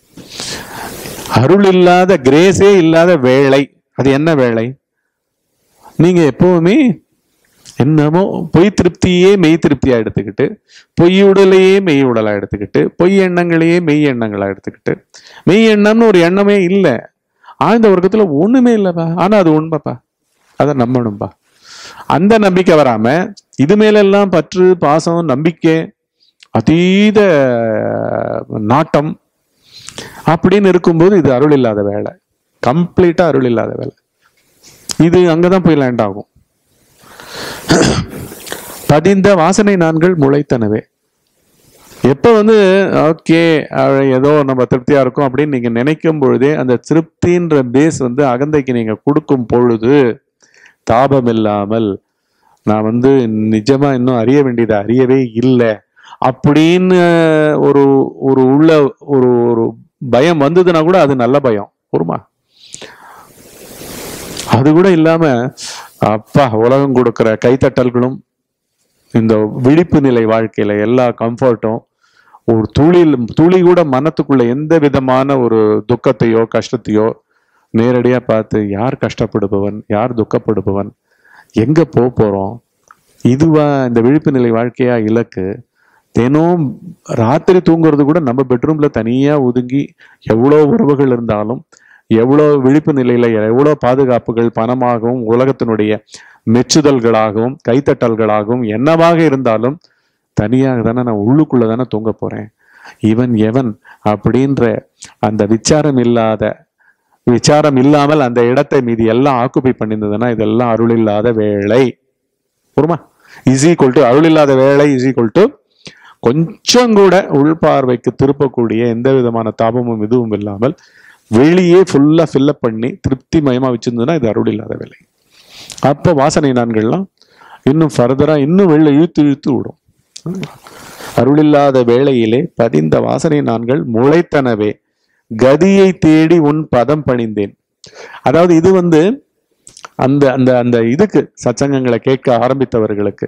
அருள் இல்லாத கிரேஸே இல்லாத வேலை அது என்ன வேலை நீங்க எப்பவுமே என்னமோ பொய் திருப்தியே மெய் திருப்தியா எடுத்துக்கிட்டு பொய் உடலையே மெய் உடலா எடுத்துக்கிட்டு பொய் எண்ணங்களையே மெய் எண்ணங்களா எடுத்துக்கிட்டு மெய் எண்ணம்னு ஒரு எண்ணமே இல்லை ஆழ்ந்த வர்க்கத்துல ஒண்ணுமே இல்லைப்பா ஆனா அது உண்மைப்பா அதை நம்பணும்பா அந்த நம்பிக்கை வராம இது மேலெல்லாம் பற்று பாசம் நம்பிக்கை அதீத நாட்டம் அப்படின்னு இருக்கும்போது இது அருள் இல்லாத வேலை கம்ப்ளீட்டா அருள் இல்லாத வேலை இது அங்கதான் போய் லேண்ட் ஆகும் பதிந்த வாசனை நான்கள் முளைத்தனவே எப்ப வந்து ஓகே ஏதோ நம்ம திருப்தியா இருக்கும் அப்படின்னு நீங்க நினைக்கும் பொழுதே அந்த திருப்தின்ற பேஸ் வந்து அகந்தைக்கு நீங்க கொடுக்கும் பொழுது தாபம் இல்லாமல் நான் வந்து நிஜமா இன்னும் அறிய வேண்டியது அறியவே இல்லை அப்படின்னு ஒரு ஒரு உள்ள ஒரு ஒரு பயம் வந்ததுன்னா கூட அது நல்ல பயம் ஒருமா அது கூட இல்லாம அப்பா உலகம் கொடுக்கிற கைத்தட்டல்களும் இந்த விழிப்பு நிலை வாழ்க்கையில எல்லா கம்ஃபர்ட்டும் ஒரு துளியில் துளி கூட மனத்துக்குள்ள எந்த விதமான ஒரு துக்கத்தையோ கஷ்டத்தையோ நேரடியா பார்த்து யார் கஷ்டப்படுபவன் யார் துக்கப்படுபவன் எங்க போக போறோம் இதுவா இந்த விழிப்பு நிலை வாழ்க்கையா இலக்கு தினம் ராத்திரி தூங்குறது கூட நம்ம பெட்ரூம்ல தனியா ஒதுங்கி எவ்வளோ உறவுகள் இருந்தாலும் எவ்வளோ விழிப்பு நிலையில எவ்வளோ பாதுகாப்புகள் பணமாகவும் உலகத்தினுடைய மெச்சுதல்களாகவும் கைத்தட்டல்களாகவும் என்னவாக இருந்தாலும் தனியாக தானே நான் உள்ளுக்குள்ள தானே தூங்க போறேன் இவன் எவன் அப்படின்ற அந்த விசாரம் இல்லாத விசாரம் இல்லாமல் அந்த இடத்தை மீதி எல்லாம் ஆக்குப்பை பண்ணியிருந்ததுன்னா இதெல்லாம் அருள் இல்லாத வேலை ஒருமா இஸ் ஈக்குவல் டு அருள் இல்லாத வேலை இஸ் ஈக்குவல் டு கொஞ்சம் கூட உள்பார்வைக்கு திருப்பக்கூடிய எந்த விதமான தாபமும் இதுவும் இல்லாமல் வெளியே ஃபுல்லா ஃபில்லப் பண்ணி திருப்தி மயமா வச்சிருந்ததுன்னா இது அருள் இல்லாத வேலை அப்போ வாசனை நான்கள்லாம் இன்னும் ஃபர்தரா இன்னும் வெளில இழுத்து இழுத்து விடும் அருளில்லாத வேளையிலே பதிந்த வாசனை நான்கள் முளைத்தனவே கதியை தேடி உன் பதம் பணிந்தேன் அதாவது இது வந்து அந்த அந்த அந்த இதுக்கு சச்சங்கங்களை கேட்க ஆரம்பித்தவர்களுக்கு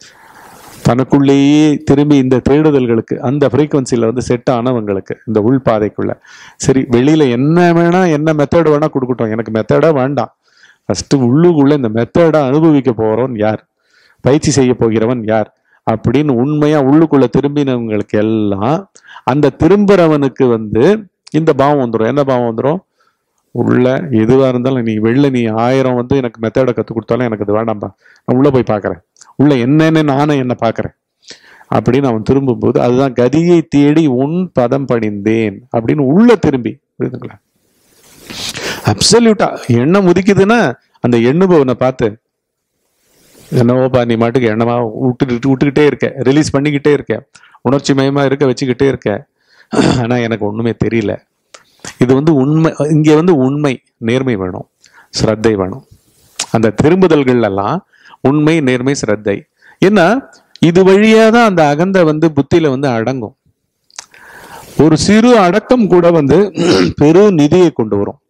தனக்குள்ளேயே திரும்பி இந்த தேடுதல்களுக்கு அந்த ஃப்ரீக்குவன்சியில் வந்து செட் ஆனவங்களுக்கு இந்த உள்பாதைக்குள்ள சரி வெளியில என்ன வேணா என்ன மெத்தட் வேணா கொடுக்கட்டும் எனக்கு மெத்தடா வேண்டாம் ஃபர்ஸ்ட் உள்ளுக்குள்ள இந்த மெத்தடை அனுபவிக்க போறோம் யார் பயிற்சி செய்ய போகிறவன் யார் அப்படின்னு உண்மையா உள்ளுக்குள்ள திரும்பினவங்களுக்கு எல்லாம் அந்த திரும்புறவனுக்கு வந்து இந்த பாவம் வந்துடும் என்ன பாவம் வந்துடும் உள்ள எதுவா இருந்தாலும் நீ வெளில நீ ஆயிரம் வந்து எனக்கு மெத்தடை கற்றுக் கொடுத்தாலும் எனக்கு அது வேண்டாம்பா நான் உள்ள போய் பார்க்கறேன் உள்ள என்னன்னு நானும் என்ன பார்க்கறேன் அப்படின்னு அவன் திரும்பும்போது அதுதான் கதியை தேடி உன் பதம் பணிந்தேன் அப்படின்னு உள்ள திரும்பி புரியுதுங்களா அப்சல்யூட்டா எண்ணம் உதிக்குதுன்னா அந்த எண்ணுபவனை பார்த்து என்னவோப்பா நீ மாட்டுக்கு எண்ணமா விட்டுட்டு விட்டுக்கிட்டே இருக்க ரிலீஸ் பண்ணிக்கிட்டே இருக்க உணர்ச்சி மயமா இருக்க வச்சுக்கிட்டே இருக்க ஆனா எனக்கு ஒண்ணுமே தெரியல இது வந்து உண்மை இங்க வந்து உண்மை நேர்மை வேணும் ஸ்ரத்தை வேணும் அந்த திரும்புதல்கள் எல்லாம் உண்மை நேர்மை சிரத்தை ஏன்னா இது வழியா தான் அந்த அகந்தை வந்து புத்தியில வந்து அடங்கும் ஒரு சிறு அடக்கம் கூட வந்து பெரு நிதியை கொண்டு வரும்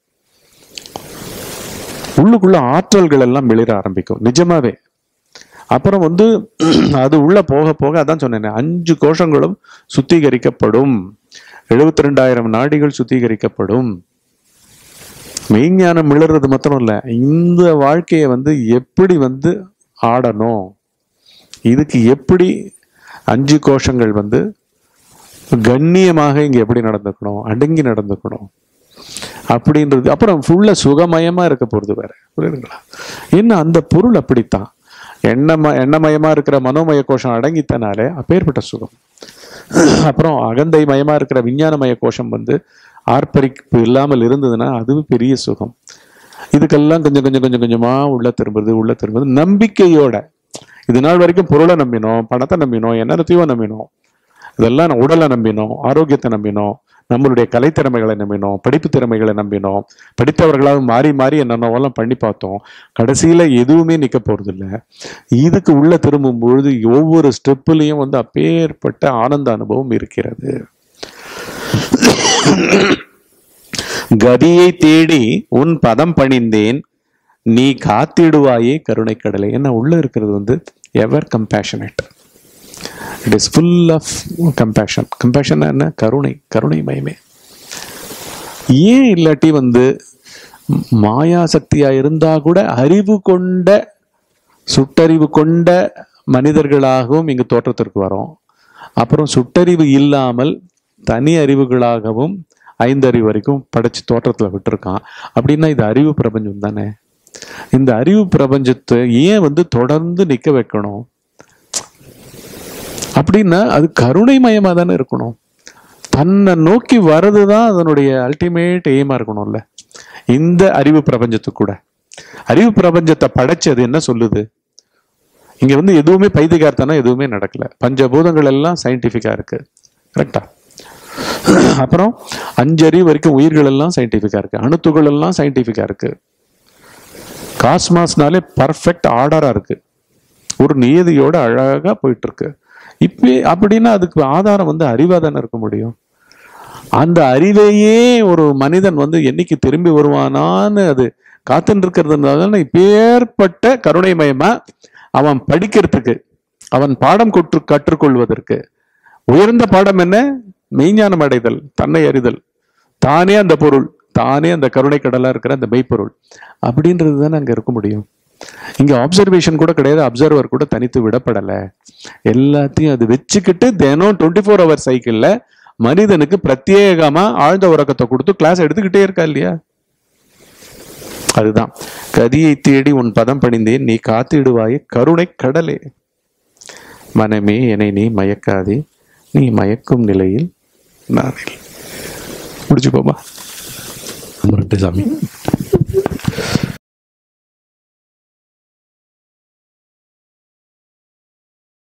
உள்ளுக்குள்ள ஆற்றல்கள் எல்லாம் வெளியிட ஆரம்பிக்கும் நிஜமாவே அப்புறம் வந்து அது உள்ள போக போக அதான் சொன்னேன் அஞ்சு கோஷங்களும் சுத்திகரிக்கப்படும் எழுபத்தி ரெண்டாயிரம் நாடிகள் சுத்திகரிக்கப்படும் மெய்ஞானம் மிளறது மாத்திரம் இல்ல இந்த வாழ்க்கையை வந்து எப்படி வந்து ஆடணும் இதுக்கு எப்படி அஞ்சு கோஷங்கள் வந்து கண்ணியமாக இங்க எப்படி நடந்துக்கணும் அடங்கி நடந்துக்கணும் அப்படின்றது அப்புறம் ஃபுல்லா சுகமயமா இருக்க போறது வேற புரியுதுங்களா என்ன அந்த பொருள் அப்படித்தான் எண்ணம எண்ணமயமா இருக்கிற மனோமய கோஷம் அடங்கித்தனாலே அப்பேற்பட்ட சுகம் அப்புறம் அகந்தை மயமா இருக்கிற விஞ்ஞானமய கோஷம் வந்து ஆர்ப்பரிப்பு இல்லாமல் இருந்ததுன்னா அதுவும் பெரிய சுகம் இதுக்கெல்லாம் கொஞ்சம் கொஞ்சம் கொஞ்சம் கொஞ்சமா உள்ள திரும்புறது உள்ள திரும்புறது நம்பிக்கையோட இது நாள் வரைக்கும் பொருளை நம்பினோம் பணத்தை நம்பினோம் என்னத்தையோ நம்பினோம் இதெல்லாம் நான் உடலை நம்பினோம் ஆரோக்கியத்தை நம்பினோம் நம்மளுடைய கலைத்திறமைகளை நம்பினோம் படிப்பு திறமைகளை நம்பினோம் படித்தவர்களாக மாறி மாறி என்னென்னவெல்லாம் பண்ணி பார்த்தோம் கடைசியில எதுவுமே நிக்க போறது இல்ல இதுக்கு உள்ள திரும்பும் பொழுது ஒவ்வொரு ஸ்டெப்புலையும் வந்து அப்பேற்பட்ட ஆனந்த அனுபவம் இருக்கிறது கதியை தேடி உன் பதம் பணிந்தேன் நீ காத்திடுவாயே கருணை கடலை என்ன உள்ள இருக்கிறது வந்து ever compassionate it is full of compassion compassion என்ன கருணை கருணை மயமே ஏன் இல்லாட்டி வந்து மாயா சக்தியா இருந்தா கூட அறிவு கொண்ட சுட்டறிவு கொண்ட மனிதர்களாகவும் இங்கு தோற்றத்திற்கு வரோம் அப்புறம் சுட்டறிவு இல்லாமல் தனி அறிவுகளாகவும் ஐந்து அறிவு வரைக்கும் படைச்சு தோற்றத்துல விட்டுருக்கான் அப்படின்னா இது அறிவு பிரபஞ்சம் தானே இந்த அறிவு பிரபஞ்சத்தை ஏன் வந்து தொடர்ந்து நிக்க வைக்கணும் அப்படின்னா அது கருணைமயமா தானே இருக்கணும் தன்னை நோக்கி வர்றதுதான் அதனுடைய அல்டிமேட் எய்மா இருக்கணும்ல இந்த அறிவு பிரபஞ்சத்துக்கு கூட அறிவு பிரபஞ்சத்தை படைச்சது என்ன சொல்லுது இங்க வந்து எதுவுமே பைத்தியகார்த்தனா எதுவுமே நடக்கல பஞ்சபூதங்கள் எல்லாம் சயின்டிபிக்கா இருக்கு கரெக்டா அப்புறம் அஞ்சு அறிவு வரைக்கும் உயிர்கள் எல்லாம் சயின்டிபிக்கா இருக்கு அணுத்துகள் எல்லாம் சயின்டிபிக்கா இருக்கு காஸ்மாஸ்னாலே பர்ஃபெக்ட் ஆர்டரா இருக்கு ஒரு நியதியோட அழகா போயிட்டு இருக்கு இப்ப அப்படின்னா அதுக்கு ஆதாரம் வந்து அறிவா தானே இருக்க முடியும் அந்த அறிவையே ஒரு மனிதன் வந்து என்னைக்கு திரும்பி வருவானான்னு அது காத்துன்னு இருக்கிறதுனால இப்பேற்பட்ட கருணைமயமா அவன் படிக்கிறதுக்கு அவன் பாடம் கொற்று கற்றுக்கொள்வதற்கு உயர்ந்த பாடம் என்ன மெய்ஞானம் அடைதல் தன்னை அறிதல் தானே அந்த பொருள் தானே அந்த கருணை கடலா இருக்கிற அந்த மெய்ப்பொருள் அப்படின்றது தானே அங்க இருக்க முடியும் இங்க அப்சர்வேஷன் கூட கிடையாது அப்சர்வர் கூட தனித்து விடப்படலை எல்லாத்தையும் அது வச்சுக்கிட்டு தினம் டுவெண்ட்டி ஃபோர் ஹவர் சைக்கிள்ல மனிதனுக்கு பிரத்யேகமா ஆழ்ந்த உறக்கத்தை கொடுத்து கிளாஸ் எடுத்துக்கிட்டே இருக்கா இல்லையா அதுதான் கதியை தேடி உன் பதம் பணிந்தேன் நீ காத்திடுவாயே கருணை கடலே மனமே என்னை நீ மயக்காதே நீ மயக்கும் நிலையில் நான் இல்லை. முடிச்சுப்போமா ரொம்ப நன்றி சாமி